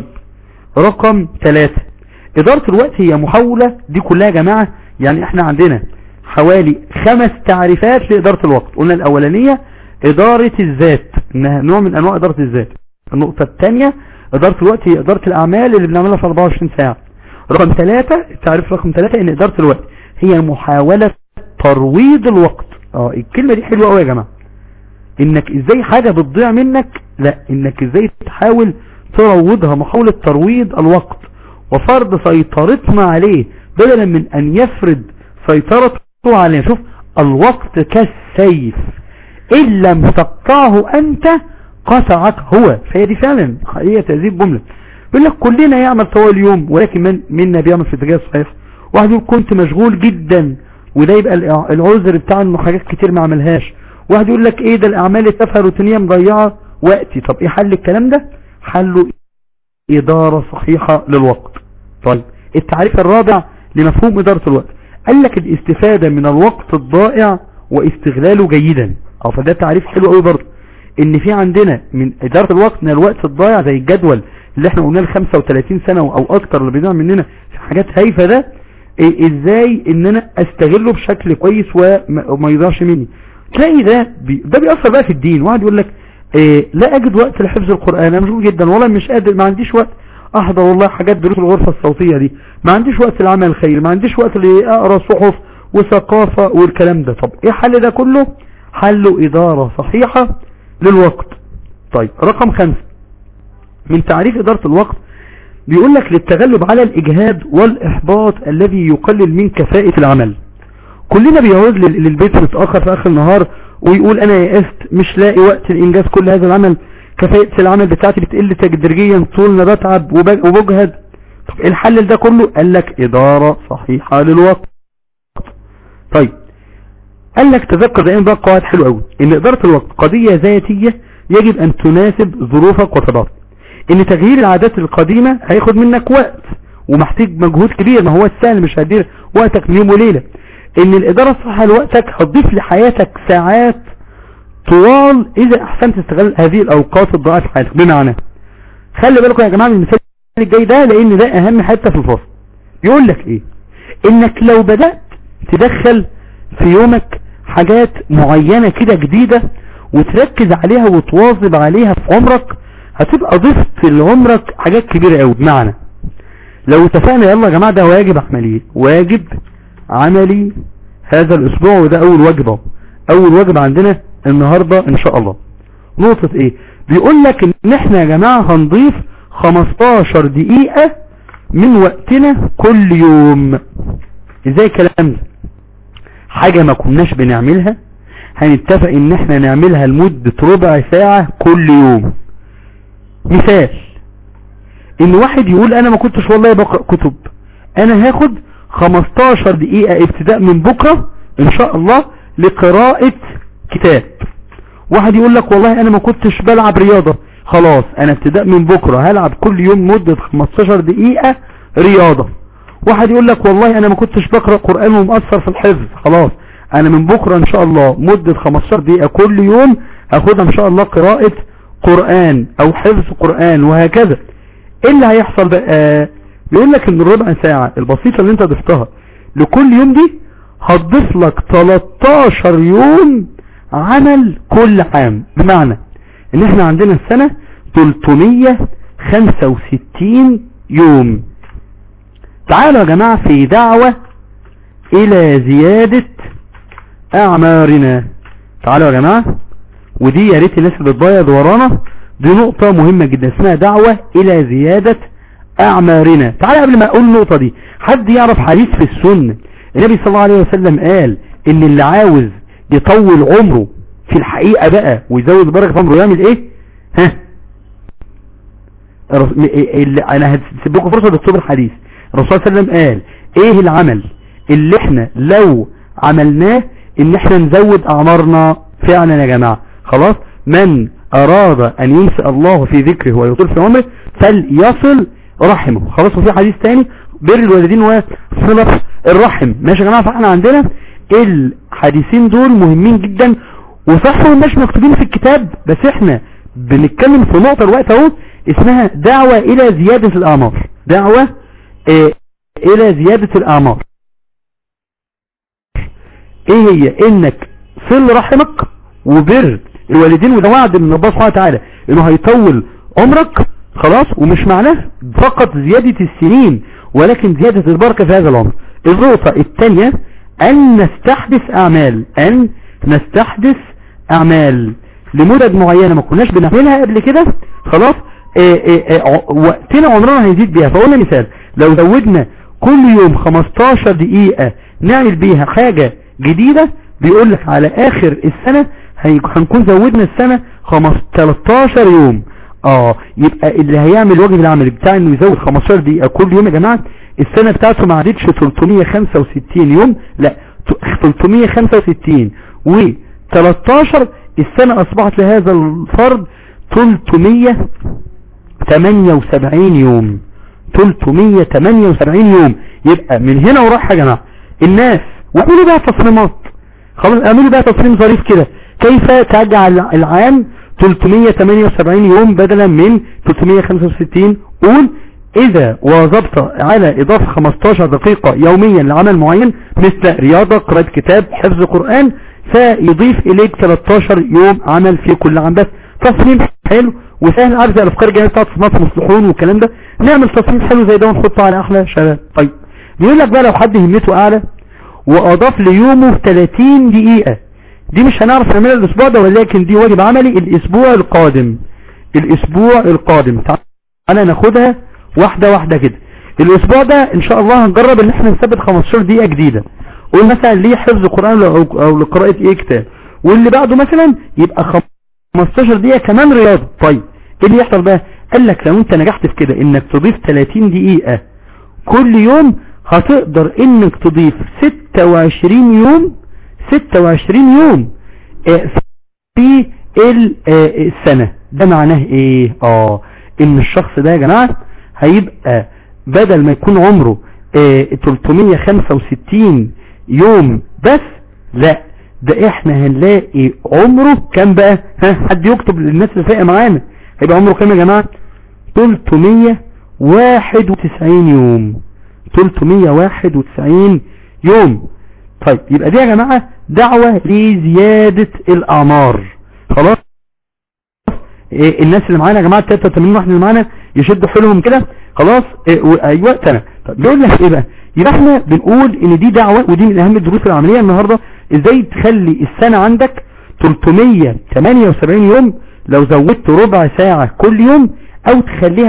رقم ثلاثة ادارة الوقت هي محاولة دي كلها يا جماعة يعني احنا عندنا حوالي خمس تعريفات لادارة الوقت قلنا الاولانية ادارة الذات انها نوع من انواع ادارة الذات النقطة الثانية ادارة الوقت هي ادارة الاعمال اللي بنعملها في 24 ساعة رقم ثلاثة التعريف رقم ثلاثة ان ادارة الوقت هي محاولة ترويض الوقت اه الكلمة دي حلوة قوي يا جماعة انك ازاي حاجة بتضيع منك لا انك ازاي تحاول تروضها محاولة ترويض الوقت وفرض سيطرتنا عليه بدلا من ان يفرض سيطرته عليه شوف الوقت كالسيف ان لم تقطعه انت قطعك هو فهي دي فعلا هي تهذيب جملة يقول لك كلنا يعمل طوال اليوم ولكن من منا بيعمل في اتجاه صحيح واحد يقول كنت مشغول جدا وده يبقى العذر بتاع انه حاجات كتير ما عملهاش واحد يقول لك ايه ده الاعمال التافهه روتينيه مضيعه وقتي طب ايه حل الكلام ده حله ادارة صحيحة للوقت طيب التعريف الرابع لمفهوم ادارة الوقت قال لك الاستفادة من الوقت الضائع واستغلاله جيدا اه فده تعريف حلو قوي برضه ان في عندنا من ادارة الوقت من الوقت الضائع زي الجدول اللي احنا قلنا ل 35 سنة او اكتر اللي بيضيع مننا في حاجات هايفة ده إيه ازاي ان انا استغله بشكل كويس وما يضيعش مني تلاقي ده بي ده بيأثر بقى في الدين واحد يقول لك إيه لا اجد وقت لحفظ القرآن انا مشغول جدا والله مش قادر ما عنديش وقت احضر والله حاجات دروس الغرفة الصوتية دي ما عنديش وقت للعمل الخيري ما عنديش وقت لاقرا صحف وثقافة والكلام ده طب ايه حل ده كله حله ادارة صحيحة للوقت طيب رقم خمسة من تعريف ادارة الوقت بيقول لك للتغلب على الإجهاد والإحباط الذي يقلل من كفاءة العمل كلنا بيعود لل- للبيت متأخر في آخر النهار ويقول أنا يأست مش لاقي وقت لإنجاز كل هذا العمل كفاءة العمل بتاعتي بتقل تدريجيا طول ما بتعب وب- وبجهد طب إيه الحل لده كله قال لك إدارة صحيحة للوقت طيب قال لك تذكر دائما بقى قواعد حلوة قوي ان ادارة الوقت قضية ذاتية يجب ان تناسب ظروفك وطبعك ان تغيير العادات القديمة هياخد منك وقت ومحتاج مجهود كبير ما هو السهل مش هدير وقتك من يوم وليلة ان الادارة الصحيحة لوقتك هتضيف لحياتك ساعات طوال اذا احسنت استغلال هذه الاوقات الضائعة في حياتك بمعنى خلي بالكم يا جماعة من المثال الجاي ده لان ده اهم حتة في الفصل يقول لك ايه انك لو بدأت تدخل في يومك حاجات معينة كده جديدة وتركز عليها وتواظب عليها في عمرك هتبقى ضفت لعمرك حاجات كبيرة قوي بمعنى لو اتفقنا يلا يا جماعة ده واجب عملي واجب عملي هذا الاسبوع وده اول واجب اهو اول واجب عندنا النهاردة ان شاء الله نقطة ايه بيقول لك ان احنا يا جماعة هنضيف 15 دقيقة من وقتنا كل يوم ازاي الكلام ده حاجة ما كناش بنعملها هنتفق ان احنا نعملها لمدة ربع ساعة كل يوم مثال ان واحد يقول انا ما كنتش والله بقرأ كتب انا هاخد 15 دقيقة ابتداء من بكرة ان شاء الله لقراءة كتاب واحد يقول لك والله انا ما كنتش بلعب رياضة خلاص انا ابتداء من بكرة هلعب كل يوم مدة 15 دقيقة رياضة واحد يقول لك والله انا ما كنتش بقرأ قرآن ومؤثر في الحفظ خلاص انا من بكرة ان شاء الله مدة 15 دقيقة كل يوم هاخدها ان شاء الله قراءة قرآن او حفظ قرآن وهكذا ايه اللي هيحصل بقى بيقول لك ان الربع ساعة البسيطة اللي انت ضفتها لكل يوم دي هتضيف لك 13 يوم عمل كل عام بمعنى ان احنا عندنا السنة 365 يوم تعالوا يا جماعة في دعوة الى زيادة اعمارنا تعالوا يا جماعة ودي يا ريت الناس اللي بتبيض ورانا دي نقطة مهمة جدا اسمها دعوة الى زيادة اعمارنا تعالى قبل ما اقول النقطة دي حد يعرف حديث في السنة النبي صلى الله عليه وسلم قال ان اللي عاوز يطول عمره في الحقيقة بقى ويزود بركة عمره يعمل ايه ها الرس- م- اللي انا هسيب لكم فرصة تكتبوا الحديث الرسول صلى الله عليه وسلم قال ايه العمل اللي احنا لو عملناه ان احنا نزود اعمارنا فعلا يا جماعة خلاص من اراد ان ينسى الله في ذكره ويطول في عمره فليصل رحمه خلاص وفي حديث تاني بر الوالدين وصلة الرحم ماشي يا جماعة فاحنا عندنا الحديثين دول مهمين جدا وصح مش مكتوبين في الكتاب بس احنا بنتكلم في نقطة الوقت اهو اسمها دعوة الى زيادة الاعمار دعوة اه الى زيادة الاعمار ايه هي انك صل رحمك وبر الوالدين وده وعد من الله سبحانه وتعالى انه هيطول عمرك خلاص ومش معناه فقط زيادة السنين ولكن زيادة البركة في هذا العمر النقطة الثانية ان نستحدث اعمال ان نستحدث اعمال لمدد معينة ما كناش بنعملها قبل كده خلاص اه اه اه وقتنا عمرنا هيزيد بيها فقلنا مثال لو زودنا كل يوم 15 دقيقة نعمل بيها حاجة جديدة بيقول لك على اخر السنة هي- هنكون زودنا السنة 15 13 يوم اه يبقى اللي هيعمل واجب العمل بتاع انه يزود 15 دقيقة كل يوم يا جماعة السنة بتاعته ما عادتش 365 يوم لا 365 و 13 السنة اصبحت لهذا الفرد 378 يوم 378 يوم يبقى من هنا وراح يا جماعة الناس واعملوا بقى تصميمات خلاص اعملوا بقى تصميم ظريف كده كيف تجعل العام 378 يوم بدلا من 365 قول اذا واظبت على اضافة 15 دقيقة يوميا لعمل معين مثل رياضة قراءة كتاب حفظ قرآن سيضيف اليك 13 يوم عمل في كل عام بس تصميم حلو وسهل عارف زي الافكار الجميله بتاعت صناعه المصلحون والكلام ده نعمل تصميم حلو زي ده ونحطه على احلى شباب طيب بيقول لك بقى لو حد همته اعلى واضاف ليومه 30 دقيقة دي مش هنعرف نعملها الاسبوع ده ولكن دي واجب عملي الاسبوع القادم الاسبوع القادم تعالى ناخدها واحدة واحدة كده الاسبوع ده ان شاء الله هنجرب ان احنا نثبت 15 دقيقة جديدة قول مثلا ليه حفظ قرآن او أو لقراءة ايه كتاب واللي بعده مثلا يبقى 15 دقيقة كمان رياضة طيب ايه اللي يحصل بقى قال لك لو انت نجحت في كده انك تضيف 30 دقيقة كل يوم هتقدر انك تضيف 26 يوم 26 يوم آه، في ال- آه، السنة ده معناه ايه اه ان الشخص ده يا جماعة هيبقى بدل ما يكون عمره آه، 365 يوم بس لا ده احنا هنلاقي عمره كام بقى ها حد يكتب للناس اللي فايقه معانا هيبقى عمره كام يا جماعة 391 يوم 391 يوم طيب يبقى دي يا جماعة دعوة لزيادة الأعمار خلاص إيه الناس اللي معانا يا جماعة 83 واحد اللي معانا يشدوا حيلهم كده خلاص إيه و- ايوه سنة طب بيقول لك ايه بقى يبقى احنا بنقول ان دي دعوة ودي من اهم الدروس العملية النهاردة ازاي تخلي السنة عندك 378 يوم لو زودت ربع ساعة كل يوم او تخليها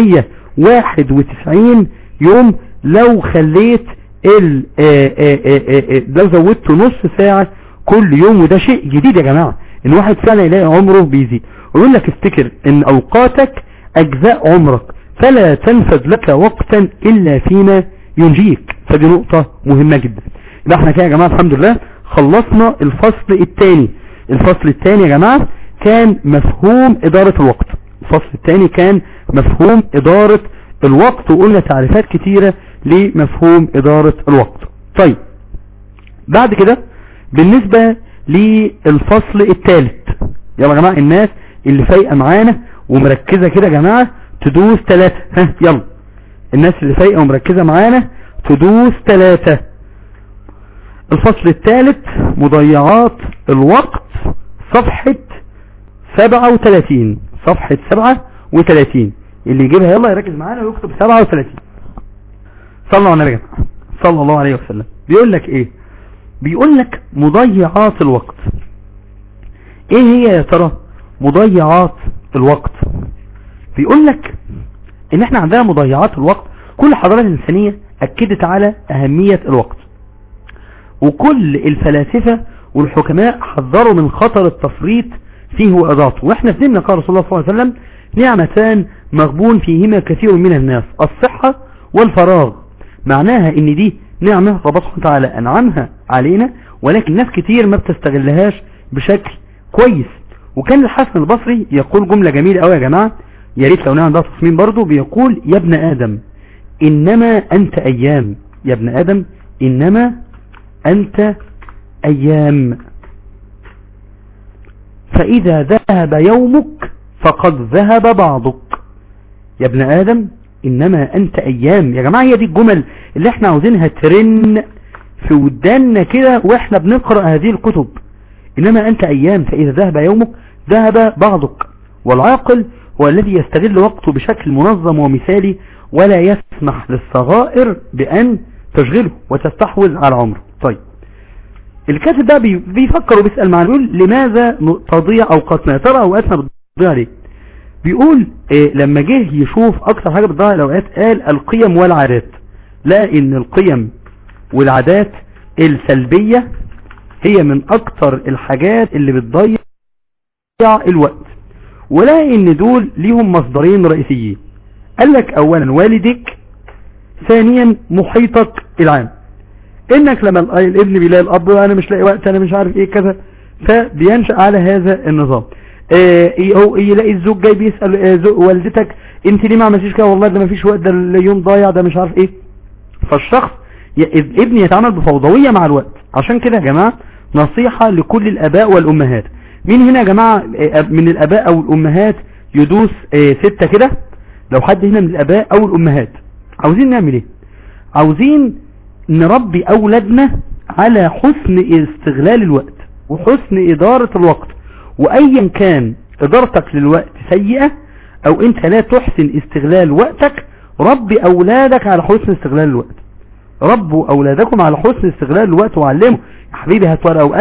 391 يوم لو خليت ال آه، آه، آه، آه، لو زودت نص ساعة كل يوم وده شيء جديد يا جماعة ان واحد فعلا يلاقي عمره بيزيد ويقول لك افتكر ان اوقاتك اجزاء عمرك فلا تنفذ لك وقتا الا فيما ينجيك فدي نقطة مهمة جدا يبقى احنا كده يا جماعة الحمد لله خلصنا الفصل الثاني الفصل الثاني يا جماعة كان مفهوم ادارة الوقت الفصل الثاني كان مفهوم ادارة الوقت وقلنا تعريفات كتيرة لمفهوم ادارة الوقت طيب بعد كده بالنسبة للفصل الثالث يلا يا جماعة الناس اللي فايقة معانا ومركزة كده يا جماعة تدوس ثلاثة ها يلا الناس اللي فايقة ومركزة معانا تدوس ثلاثة الفصل الثالث مضيعات الوقت صفحة 37 صفحة 37 اللي يجيبها يلا يركز معانا ويكتب 37 صلى على النبي يا جماعة صلى الله عليه وسلم بيقول لك ايه بيقول لك مضيعات الوقت ايه هي يا ترى مضيعات الوقت بيقول لك ان احنا عندنا مضيعات الوقت كل الحضارات الانسانية اكدت على اهمية الوقت وكل الفلاسفة والحكماء حذروا من خطر التفريط فيه وإضاعته واحنا فهمنا قال رسول الله صلى الله عليه وسلم نعمتان مغبون فيهما كثير من الناس الصحة والفراغ معناها ان دي نعمة ربنا سبحانه وتعالى انعمها علينا ولكن ناس كتير ما بتستغلهاش بشكل كويس وكان الحسن البصري يقول جملة جميلة قوي يا جماعة يا ريت لو نعمل ده تصميم برضو بيقول يا ابن آدم إنما أنت أيام يا ابن آدم إنما أنت أيام فإذا ذهب يومك فقد ذهب بعضك يا ابن آدم إنما أنت أيام يا جماعة هي دي الجمل اللي احنا عاوزينها ترن في وداننا كده واحنا بنقرأ هذه الكتب إنما أنت أيام فإذا ذهب يومك ذهب بعضك والعاقل هو الذي يستغل وقته بشكل منظم ومثالي ولا يسمح للصغائر بأن تشغله وتستحوذ على عمره طيب الكاتب ده بي- بيفكر وبيسأل معنا بيقول لماذا ن- تضيع أوقاتنا يا ترى أوقاتنا بتضيع ليه بيقول إيه لما جه يشوف أكتر حاجة بتضيع الأوقات قال القيم والعادات لا إن القيم والعادات السلبية هي من أكتر الحاجات اللي بتضيع الوقت ولا إن دول ليهم مصدرين رئيسيين قال لك أولا والدك ثانيا محيطك العام انك لما ال- الابن بيلاقي الاب انا مش لاقي وقت انا مش عارف ايه كذا فبينشأ على هذا النظام آه، ي- هو يلاقي الزوج جاي بيسأل آه، زو- والدتك انت ليه ما عملتيش كده والله ده ما فيش وقت ده اليوم ضايع ده مش عارف ايه فالشخص ي- ابن يتعامل بفوضوية مع الوقت عشان كده يا جماعة نصيحة لكل الاباء والامهات مين هنا يا جماعة آه، من الاباء او الامهات يدوس آه، ستة كده لو حد هنا من الاباء او الامهات عاوزين نعمل ايه عاوزين نربي أولادنا على حسن استغلال الوقت وحسن إدارة الوقت وأيا كان إدارتك للوقت سيئة أو أنت لا تحسن استغلال وقتك ربي أولادك على حسن استغلال الوقت ربوا أولادكم على حسن استغلال الوقت وعلموا يا حبيبي هات ورقة وقلم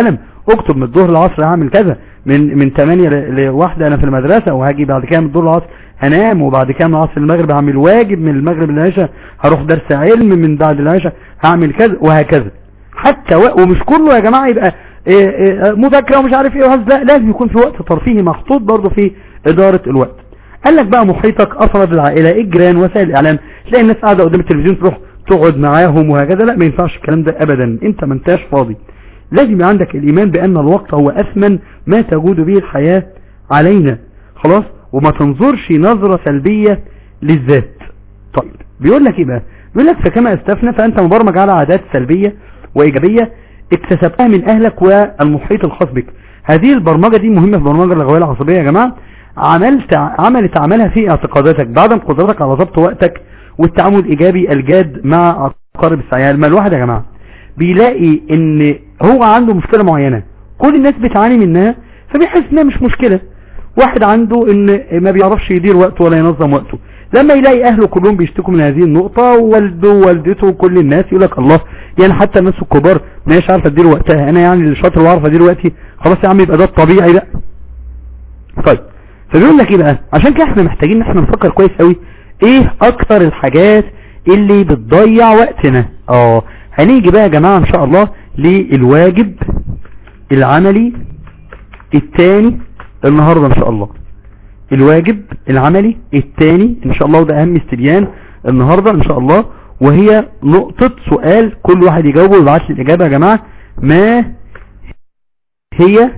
اكتب من الظهر العصر هعمل كذا من من 8 لواحدة انا في المدرسة وهاجي بعد كده من الظهر العصر هنام وبعد كده من العصر المغرب هعمل واجب من المغرب للعشاء هروح درس علم من بعد العشاء هعمل كذا وهكذا حتى و... ومش كله يا جماعة يبقى إيه إيه مذاكرة ومش عارف ايه وهذا لا لازم يكون في وقت ترفيهي محطوط برضه في ادارة الوقت قال لك بقى محيطك افراد العائلة الجيران وسائل الاعلام تلاقي الناس قاعدة قدام التلفزيون تروح تقعد معاهم وهكذا لا ما ينفعش الكلام ده ابدا انت ما انتاش فاضي لازم يبقى عندك الايمان بان الوقت هو اثمن ما تجود به الحياة علينا خلاص وما تنظرش نظرة سلبية للذات طيب بيقول لك ايه بقى بيقول لك فكما استفنى فانت مبرمج على عادات سلبية وايجابية اكتسبتها من اهلك والمحيط الخاص بك هذه البرمجة دي مهمة في برمجة اللغوية العصبية يا جماعة عملت عملت عملها في اعتقاداتك بعدم قدرتك على ضبط وقتك والتعامل الايجابي الجاد مع اقارب السعيال ما الواحد يا جماعة بيلاقي ان هو عنده مشكلة معينة كل الناس بتعاني منها فبيحس انها مش مشكلة واحد عنده ان ما بيعرفش يدير وقته ولا ينظم وقته لما يلاقي اهله كلهم بيشتكوا من هذه النقطة ووالده ووالدته وكل الناس يقول لك الله يعني حتى الناس الكبار ما هيش عارفه تدير وقتها انا يعني اللي شاطر وعارف ادير وقتي خلاص يا عم يبقى ده الطبيعي بقى طيب فبيقول لك ايه بقى عشان كده احنا محتاجين ان احنا نفكر كويس قوي ايه اكتر الحاجات اللي بتضيع وقتنا اه هنيجي بقى يا جماعة ان شاء الله للواجب العملي الثاني النهاردة ان شاء الله الواجب العملي الثاني ان شاء الله وده اهم استبيان النهاردة ان شاء الله وهي نقطة سؤال كل واحد يجاوبه ويبعت لي الاجابة يا جماعة ما هي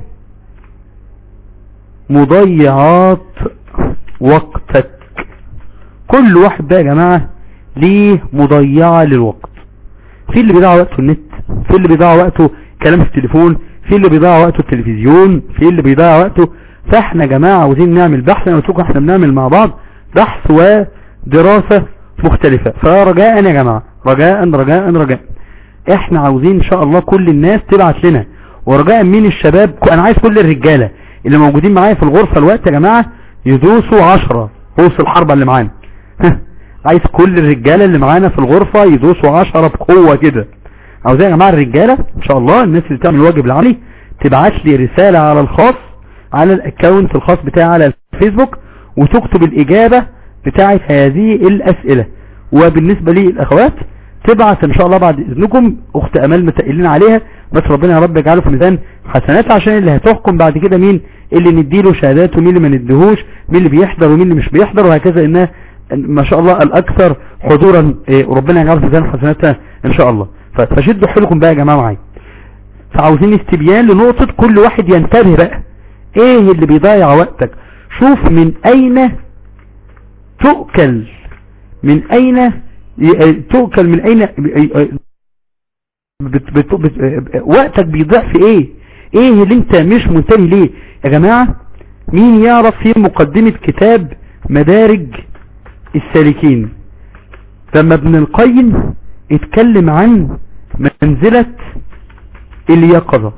مضيعات وقتك كل واحد بقى يا جماعة ليه مضيعة للوقت في اللي بيضيع وقته النت في اللي بيضيع وقته كلام في التليفون في اللي بيضيع وقته التلفزيون في اللي بيضيع وقته فاحنا يا جماعة عاوزين نعمل بحث انا قلت لكم احنا بنعمل مع بعض بحث ودراسة مختلفة فرجاء يا جماعة رجاء رجاء رجاء احنا عاوزين ان شاء الله كل الناس تبعت لنا ورجاء مين الشباب انا عايز كل الرجالة اللي موجودين معايا في الغرفة الوقت يا جماعة يدوسوا عشرة قوس الحربة اللي معانا عايز كل الرجالة اللي معانا في الغرفة يدوسوا عشرة بقوة كده عاوزين يا جماعة الرجالة ان شاء الله الناس اللي تعمل الواجب العملي تبعت لي رسالة على الخاص على الاكونت الخاص بتاعي على الفيسبوك وتكتب الاجابة بتاعت هذه الاسئلة وبالنسبة لي الاخوات تبعت ان شاء الله بعد اذنكم اخت امال متقلين عليها بس ربنا يا رب يجعله في ميزان حسنات عشان اللي هتحكم بعد كده مين اللي نديله شهادات ومين اللي ما نديهوش مين اللي بيحضر ومين اللي مش بيحضر وهكذا انها ما شاء الله الاكثر حضورا إيه ربنا يجعله في ميزان حسناتها ان شاء الله فشدوا حيلكم بقى يا جماعه معايا فعاوزين استبيان لنقطة كل واحد ينتبه بقى ايه اللي بيضيع وقتك شوف من اين تؤكل من اين تؤكل من اين بت بت بت وقتك بيضيع في ايه ايه اللي انت مش منتبه ليه يا جماعة مين يعرف في مقدمة كتاب مدارج السالكين لما ابن القيم اتكلم عن منزلة اليقظة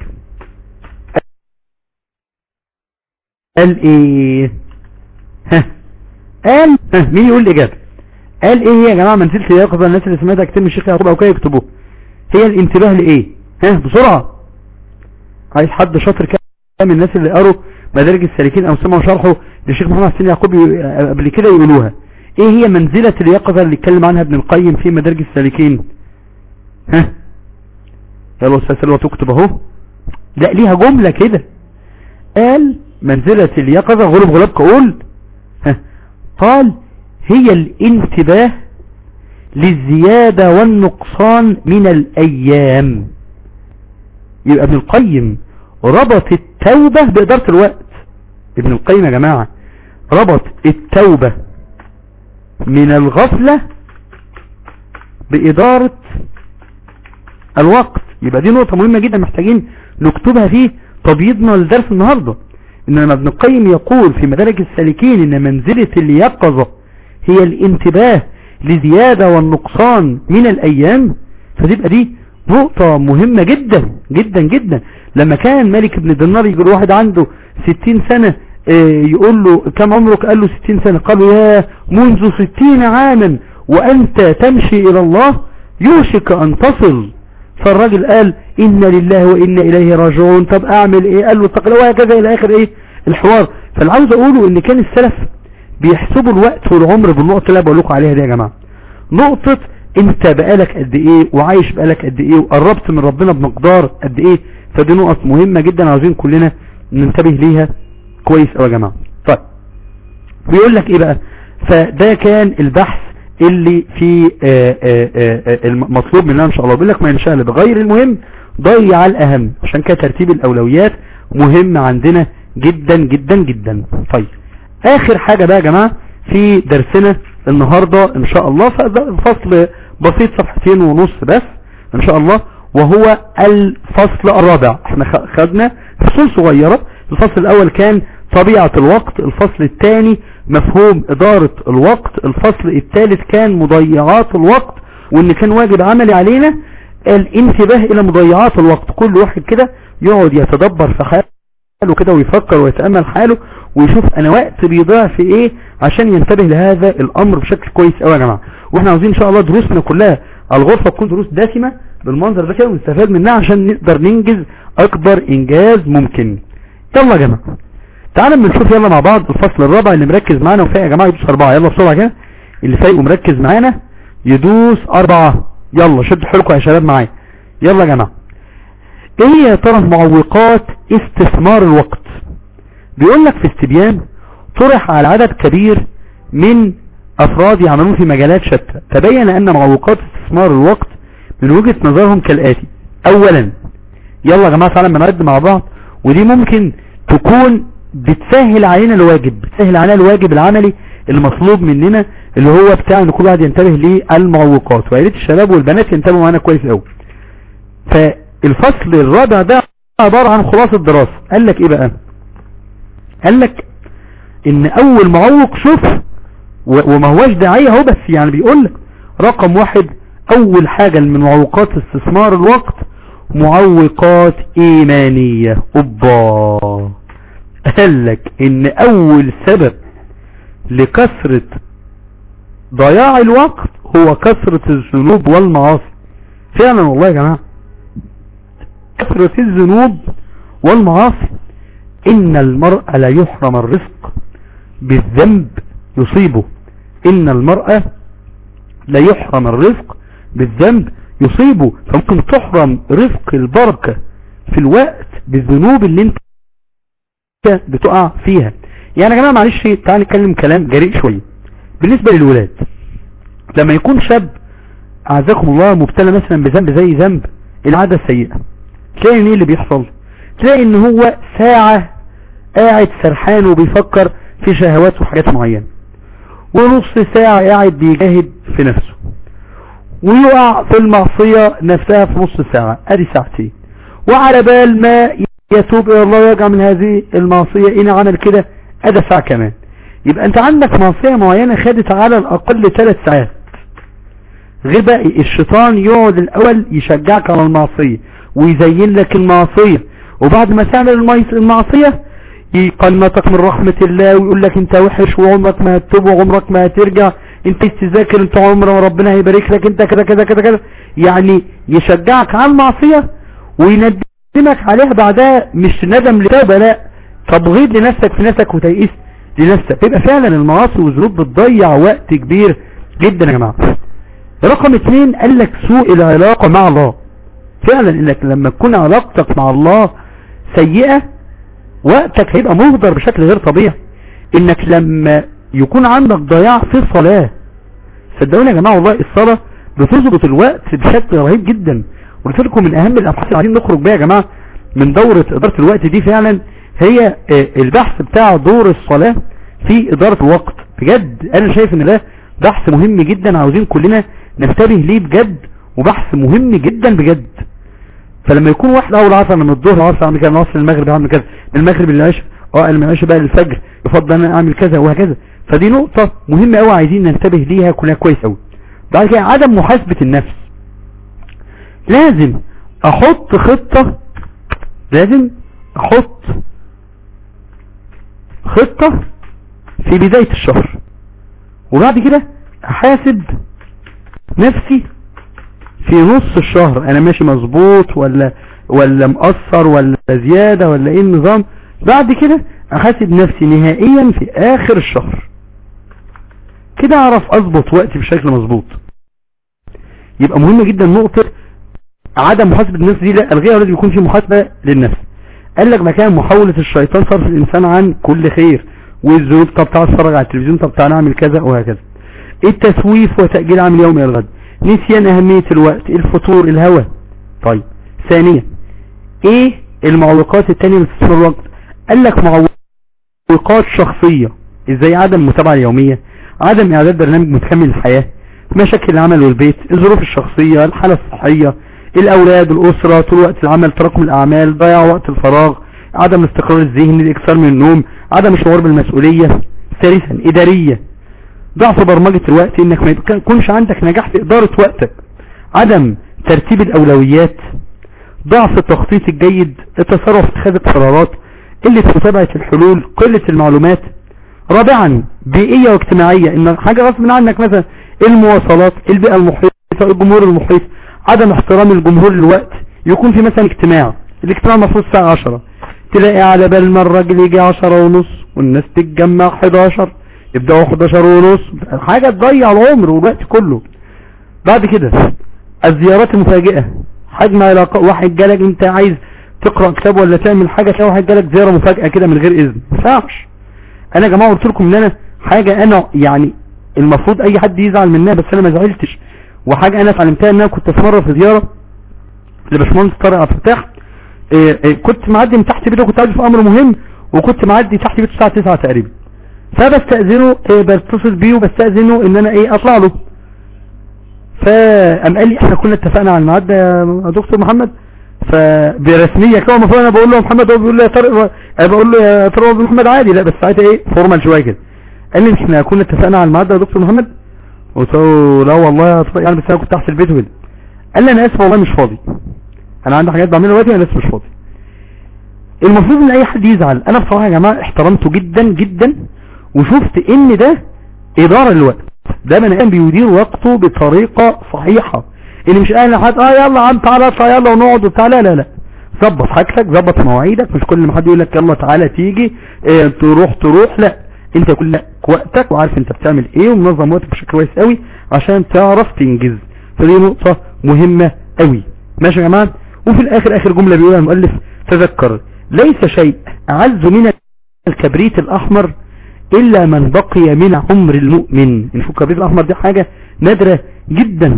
قال ايه ها قال ها مين يقول الاجابة قال ايه هي يا جماعة منزلة اليقظة الناس اللي سمعتها كتير من الشيخ يعقوب او كده يكتبوه هي الانتباه لايه ها بسرعة عايز حد شاطر كده من الناس اللي قروا مدارج السالكين او سمعوا شرحه للشيخ محمد حسين يعقوب قبل كده يقولوها ايه هي منزلة اليقظة اللي اتكلم عنها ابن القيم في مدارج السالكين ها يلا استاذ سلوى تكتب اهو لا ليها جملة كده قال منزلة اليقظة غلب غلب قول ها قال هي الانتباه للزيادة والنقصان من الايام يبقى ابن القيم ربط التوبة بإدارة الوقت ابن القيم يا جماعة ربط التوبة من الغفلة بإدارة الوقت يبقى دي نقطة مهمة جدا محتاجين نكتبها في تبييضنا لدرس النهاردة ان لما ابن القيم يقول في مدارج السالكين ان منزلة اليقظة هي الانتباه لزيادة والنقصان من الايام فتبقى دي نقطة مهمة جدا جدا جدا لما كان مالك ابن دينار يقول واحد عنده ستين سنة يقول له كم عمرك قال له ستين سنة قال له يا منذ ستين عاما وانت تمشي الى الله يوشك ان تصل فالراجل قال إنا لله وإنا إليه راجعون طب أعمل إيه قال له اتق الله وهكذا إلى آخر إيه الحوار فاللي عاوز أقوله إن كان السلف بيحسبوا الوقت والعمر بالنقطة اللي أنا بقول لكم عليها دي يا جماعة نقطة انت بقالك قد ايه وعايش بقالك قد ايه وقربت من ربنا بمقدار قد ايه فدي نقط مهمة جدا عاوزين كلنا ننتبه ليها كويس قوي يا جماعة طيب بيقول لك ايه بقى فده كان البحث اللي في آآ آآ المطلوب مننا ان شاء الله بيقول لك ما ينشأ بغير المهم ضيع الاهم عشان كده ترتيب الاولويات مهم عندنا جدا جدا جدا طيب اخر حاجة بقى يا جماعة في درسنا النهاردة ان شاء الله فصل بسيط صفحتين ونص بس ان شاء الله وهو الفصل الرابع احنا خدنا فصول صغيرة الفصل الاول كان طبيعة الوقت الفصل الثاني مفهوم ادارة الوقت الفصل الثالث كان مضيعات الوقت وان كان واجب عملي علينا الانتباه الى مضيعات الوقت كل واحد كده يقعد يتدبر في حاله كده ويفكر ويتأمل حاله ويشوف انا وقت بيضيع في ايه عشان ينتبه لهذا الامر بشكل كويس قوي يا جماعه واحنا عاوزين ان شاء الله دروسنا كلها الغرفه تكون دروس دسمه بالمنظر ده كده ونستفاد منها عشان نقدر ننجز اكبر انجاز ممكن يلا يا جماعه تعالوا بنشوف يلا مع بعض الفصل الرابع اللي مركز معانا وفاق يا جماعه يدوس اربعه يلا بسرعه كده اللي فايق ومركز معانا يدوس اربعه يلا شدوا حيلكم يا شباب معايا يلا يا جماعه ايه هي يا ترى معوقات استثمار الوقت بيقول لك في استبيان طرح على عدد كبير من افراد يعملون في مجالات شتى تبين ان معوقات استثمار الوقت من وجهة نظرهم كالاتي اولا يلا يا جماعة تعالى بنعد مع بعض ودي ممكن تكون بتسهل علينا الواجب بتسهل علينا الواجب العملي المطلوب مننا اللي هو بتاع ان كل واحد ينتبه للمعوقات ويا ريت الشباب والبنات ينتبهوا معانا كويس قوي فالفصل الرابع ده عبارة عن خلاصة دراسة قال لك ايه بقى قال لك ان اول معوق شوف وما هواش داعية هو بس يعني بيقول لك رقم واحد اول حاجة من معوقات استثمار الوقت معوقات ايمانية اوبا قال لك ان اول سبب لكثرة ضياع الوقت هو كثرة الذنوب والمعاصي فعلا والله يا جماعة كثرة الذنوب والمعاصي ان المرء لا يحرم الرزق بالذنب يصيبه ان المرأة لا يحرم الرزق بالذنب يصيبه فممكن تحرم رزق البركة في الوقت بالذنوب اللي انت بتقع فيها يعني يا جماعة معلش تعال نتكلم كلام جريء شوية بالنسبة للولاد لما يكون شاب اعزكم الله مبتلى مثلا بذنب زي ذنب العادة السيئة تلاقي ان ايه اللي بيحصل تلاقي ان هو ساعة قاعد سرحان وبيفكر في شهوات وحاجات معينة ونص ساعة قاعد بيجاهد في نفسه ويقع في المعصية نفسها في نص ساعة ادي ساعتين وعلى بال ما يتوب الى الله ويرجع من هذه المعصية ان عمل كده ادي ساعة كمان يبقى انت عندك معصية معينة خدت على الاقل ثلاث ساعات غير بقى الشيطان يقعد الاول يشجعك على المعصية ويزين لك المعصية وبعد ما تعمل المعصية يقنطك من رحمة الله ويقول لك انت وحش وعمرك ما هتتوب وعمرك ما هترجع انت تذاكر انت عمر وربنا هيبارك لك انت كده كده كده كده يعني يشجعك على المعصية ويندمك عليها بعدها مش ندم لتوبة لا تبغيض لنفسك في نفسك وتيئس لنفسك يبقى فعلا المعاصي والذنوب بتضيع وقت كبير جدا يا جماعة رقم اتنين قال لك سوء العلاقة مع الله فعلا انك لما تكون علاقتك مع الله سيئة وقتك هيبقى مهدر بشكل غير طبيعي انك لما يكون عندك ضياع في الصلاة صدقوني يا جماعة والله الصلاة بتظبط الوقت بشكل رهيب جدا قلت لكم من اهم الابحاث اللي عايزين نخرج بيها يا جماعة من دورة ادارة الوقت دي فعلا هي البحث بتاع دور الصلاة في ادارة الوقت بجد انا شايف ان ده بحث مهم جدا عاوزين كلنا ننتبه ليه بجد وبحث مهم جدا بجد فلما يكون واحد اول عصر من الظهر العصر اعمل كذا من العصر المغرب اعمل كذا من المغرب للعشاء اه انا من العشاء بقى للفجر يفضل انا اعمل كذا وهكذا فدي نقطة مهمة قوي عايزين ننتبه ليها كلها كويس قوي بعد كده عدم محاسبة النفس لازم احط خطة لازم احط خطة في بداية الشهر وبعد كده احاسب نفسي في نص الشهر انا ماشي مظبوط ولا ولا مقصر ولا زيادة ولا ايه النظام بعد كده احاسب نفسي نهائيا في اخر الشهر كده اعرف اضبط وقتي بشكل مظبوط يبقى مهم جدا نقطة عدم محاسبة النفس دي لا الغيها لازم يكون في محاسبة للنفس قال لك مكان محاولة الشيطان صرف الانسان عن كل خير والذنوب طب تعال اتفرج على التلفزيون طب تعال نعمل كذا وهكذا التسويف وتأجيل عمل يوم الى الغد نسيان اهمية الوقت الفطور الهوى طيب ثانيا ايه المعوقات التانية اللي في الوقت قال لك معوقات شخصية ازاي عدم متابعة اليومية عدم اعداد برنامج متكامل للحياة مشاكل العمل والبيت الظروف الشخصية الحالة الصحية الاولاد الاسرة طول وقت العمل تراكم الاعمال ضياع وقت الفراغ عدم الاستقرار الذهني الاكثار من النوم عدم الشعور بالمسؤولية ثالثا ادارية ضعف برمجة الوقت انك ما يكونش عندك نجاح في ادارة وقتك عدم ترتيب الاولويات ضعف التخطيط الجيد التسرع في اتخاذ القرارات قلة متابعة الحلول قلة المعلومات رابعا بيئية واجتماعية ان حاجة غصب عنك مثلا المواصلات البيئة المحيطة الجمهور المحيط عدم احترام الجمهور للوقت يكون في مثلا اجتماع الاجتماع المفروض الساعة 10 تلاقي على بال ما الراجل يجي 10 ونص والناس تتجمع 11 يبدأوا 11 ونص حاجة تضيع العمر والوقت كله بعد كده الزيارات المفاجئة حجم علاقة واحد جالك انت عايز تقرأ كتاب ولا تعمل حاجة تلاقي واحد جالك زيارة مفاجئة كده من غير اذن ما ينفعش انا يا جماعة قلت لكم ان انا حاجة انا يعني المفروض اي حد يزعل منها بس انا ما زعلتش وحاجة انا اتعلمتها ان انا كنت في مرة في زيارة لباشمهندس طارق عبد الفتاح إيه إيه كنت معدي من تحت بيته وكنت عايز في امر مهم وكنت معدي تحت بيته الساعة 9 تقريبا فبستأذنه إيه بتصل بيه وبستأذنه ان انا ايه اطلع له فقام قال لي احنا كنا اتفقنا على الميعاد يا دكتور محمد فبرسميه كده المفروض انا بقول له يا محمد هو بيقول لي يا طارق انا بقول له يا طارق محمد عادي لا بس ساعتها ايه فورمال شويه كده قال لي احنا كنا اتفقنا على الميعاد يا دكتور محمد قلت له لا والله يا طارق يعني بس انا كنت تحت البيت وكده قال لي انا اسف والله مش فاضي انا عندي حاجات بعملها دلوقتي انا لسه مش فاضي المفروض ان اي حد يزعل انا بصراحه يا جماعه احترمته جدا جدا وشفت ان ده اداره للوقت ده بني ادم بيدير وقته بطريقه صحيحه اللي مش قال لحد اه يلا عم تعالى اطلع يلا ونقعد وبتاع لا لا لا ظبط حاجتك ظبط مواعيدك مش كل ما حد يقول لك يلا تعالى تيجي اه تروح تروح لا انت يكون لك وقتك وعارف انت بتعمل ايه ومنظم وقتك بشكل كويس قوي عشان تعرف تنجز فدي نقطة مهمة قوي ماشي يا جماعة وفي الاخر اخر جملة بيقولها المؤلف تذكر ليس شيء اعز من الكبريت الاحمر الا من بقي من عمر المؤمن نشوف الكبريت الاحمر دي حاجة نادرة جدا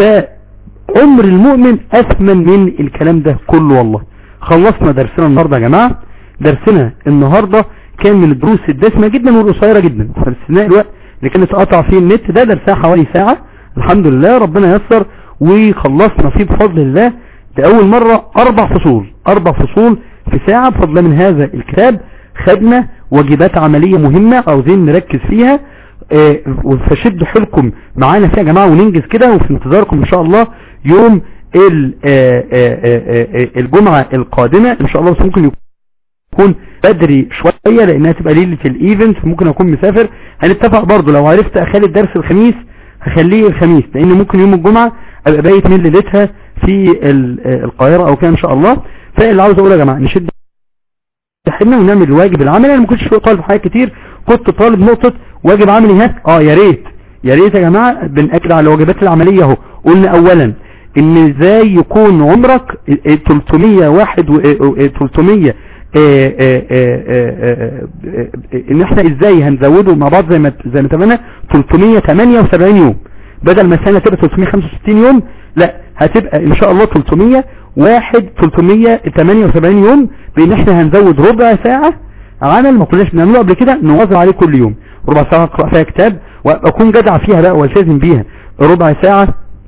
فعمر المؤمن اثمن من الكلام ده كله والله خلصنا درسنا النهاردة يا جماعة درسنا النهاردة كان من الدروس الدسمة جدا والقصيرة جدا فاستثناء الوقت اللي كانت قطع فيه النت ده درسها حوالي ساعة الحمد لله ربنا يسر وخلصنا فيه بفضل الله لأول مرة أربع فصول أربع فصول في ساعة بفضل من هذا الكتاب خدنا واجبات عملية مهمة عاوزين نركز فيها اه فشدوا حيلكم معانا فيها يا جماعة وننجز كده وفي انتظاركم ان شاء الله يوم اه اه الجمعة القادمة ان شاء الله بس ممكن يكون بدري شوية لانها تبقى ليلة الايفنت ممكن اكون مسافر هنتفق برضو لو عرفت اخلي الدرس الخميس هخليه الخميس لان ممكن يوم الجمعة ابقى بايت من ليلتها في القاهرة او كده ان شاء الله فاللي عاوز اقوله يا جماعة نشد حلنا ونعمل الواجب العملي انا ما كنتش طالب حاجات كتير كنت طالب نقطة واجب عملي هناك اه يا ريت يا ريت يا جماعة بنأكد على الواجبات العملية اهو قلنا اولا ان ازاي يكون عمرك 300 واحد و 300 آآ آآ ان احنا ازاي هنزوده مع بعض زي ما زي ما اتفقنا 378 يوم بدل ما السنه تبقى 365 يوم لا هتبقى ان شاء الله 300 واحد 378 يوم بان احنا هنزود ربع ساعة عمل ما كناش بنعمله قبل كده نواظب عليه كل يوم ربع ساعة اقرا فيها كتاب واكون جدع فيها بقى والتزم بيها ربع ساعة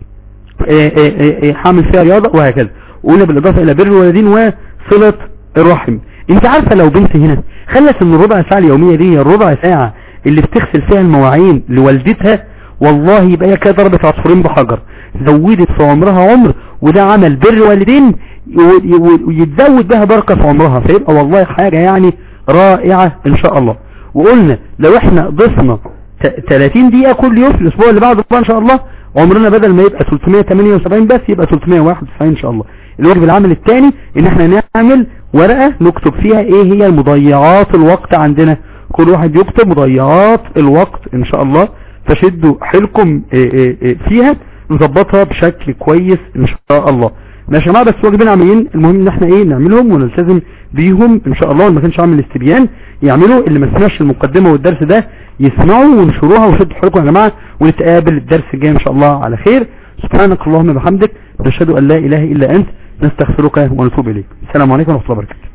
حامل فيها رياضة وهكذا وقلنا بالاضافة الى بر الوالدين وصلة الرحم انت عارفة لو بنت هنا خلت ان الربع ساعة اليومية دي الربع ساعة اللي بتغسل فيها المواعين لوالدتها والله يبقى هي كده ضربت عصفورين بحجر زودت في عمرها عمر وده عمل بر والدين ويتزود بها بركة في عمرها فيبقى والله حاجة يعني رائعة ان شاء الله وقلنا لو احنا ضفنا 30 دقيقة كل يوم في الاسبوع اللي بعده ان شاء الله عمرنا بدل ما يبقى 378 بس يبقى 391 ان شاء الله الواجب العمل الثاني ان احنا نعمل ورقة نكتب فيها ايه هي المضيعات الوقت عندنا كل واحد يكتب مضيعات الوقت ان شاء الله فشدوا حيلكم إيه إيه إيه فيها نظبطها بشكل كويس ان شاء الله ماشي يا جماعه بس واجبين عمليين المهم ان احنا ايه نعملهم ونلتزم بيهم ان شاء الله اللي ما كانش عامل استبيان يعملوا اللي ما سمعش المقدمه والدرس ده يسمعوا وينشروها وشدوا حيلكم يا جماعه ونتقابل الدرس الجاي ان شاء الله على خير سبحانك اللهم وبحمدك نشهد ان لا اله الا انت نستغفرك ونتوب اليك السلام عليكم ورحمه الله وبركاته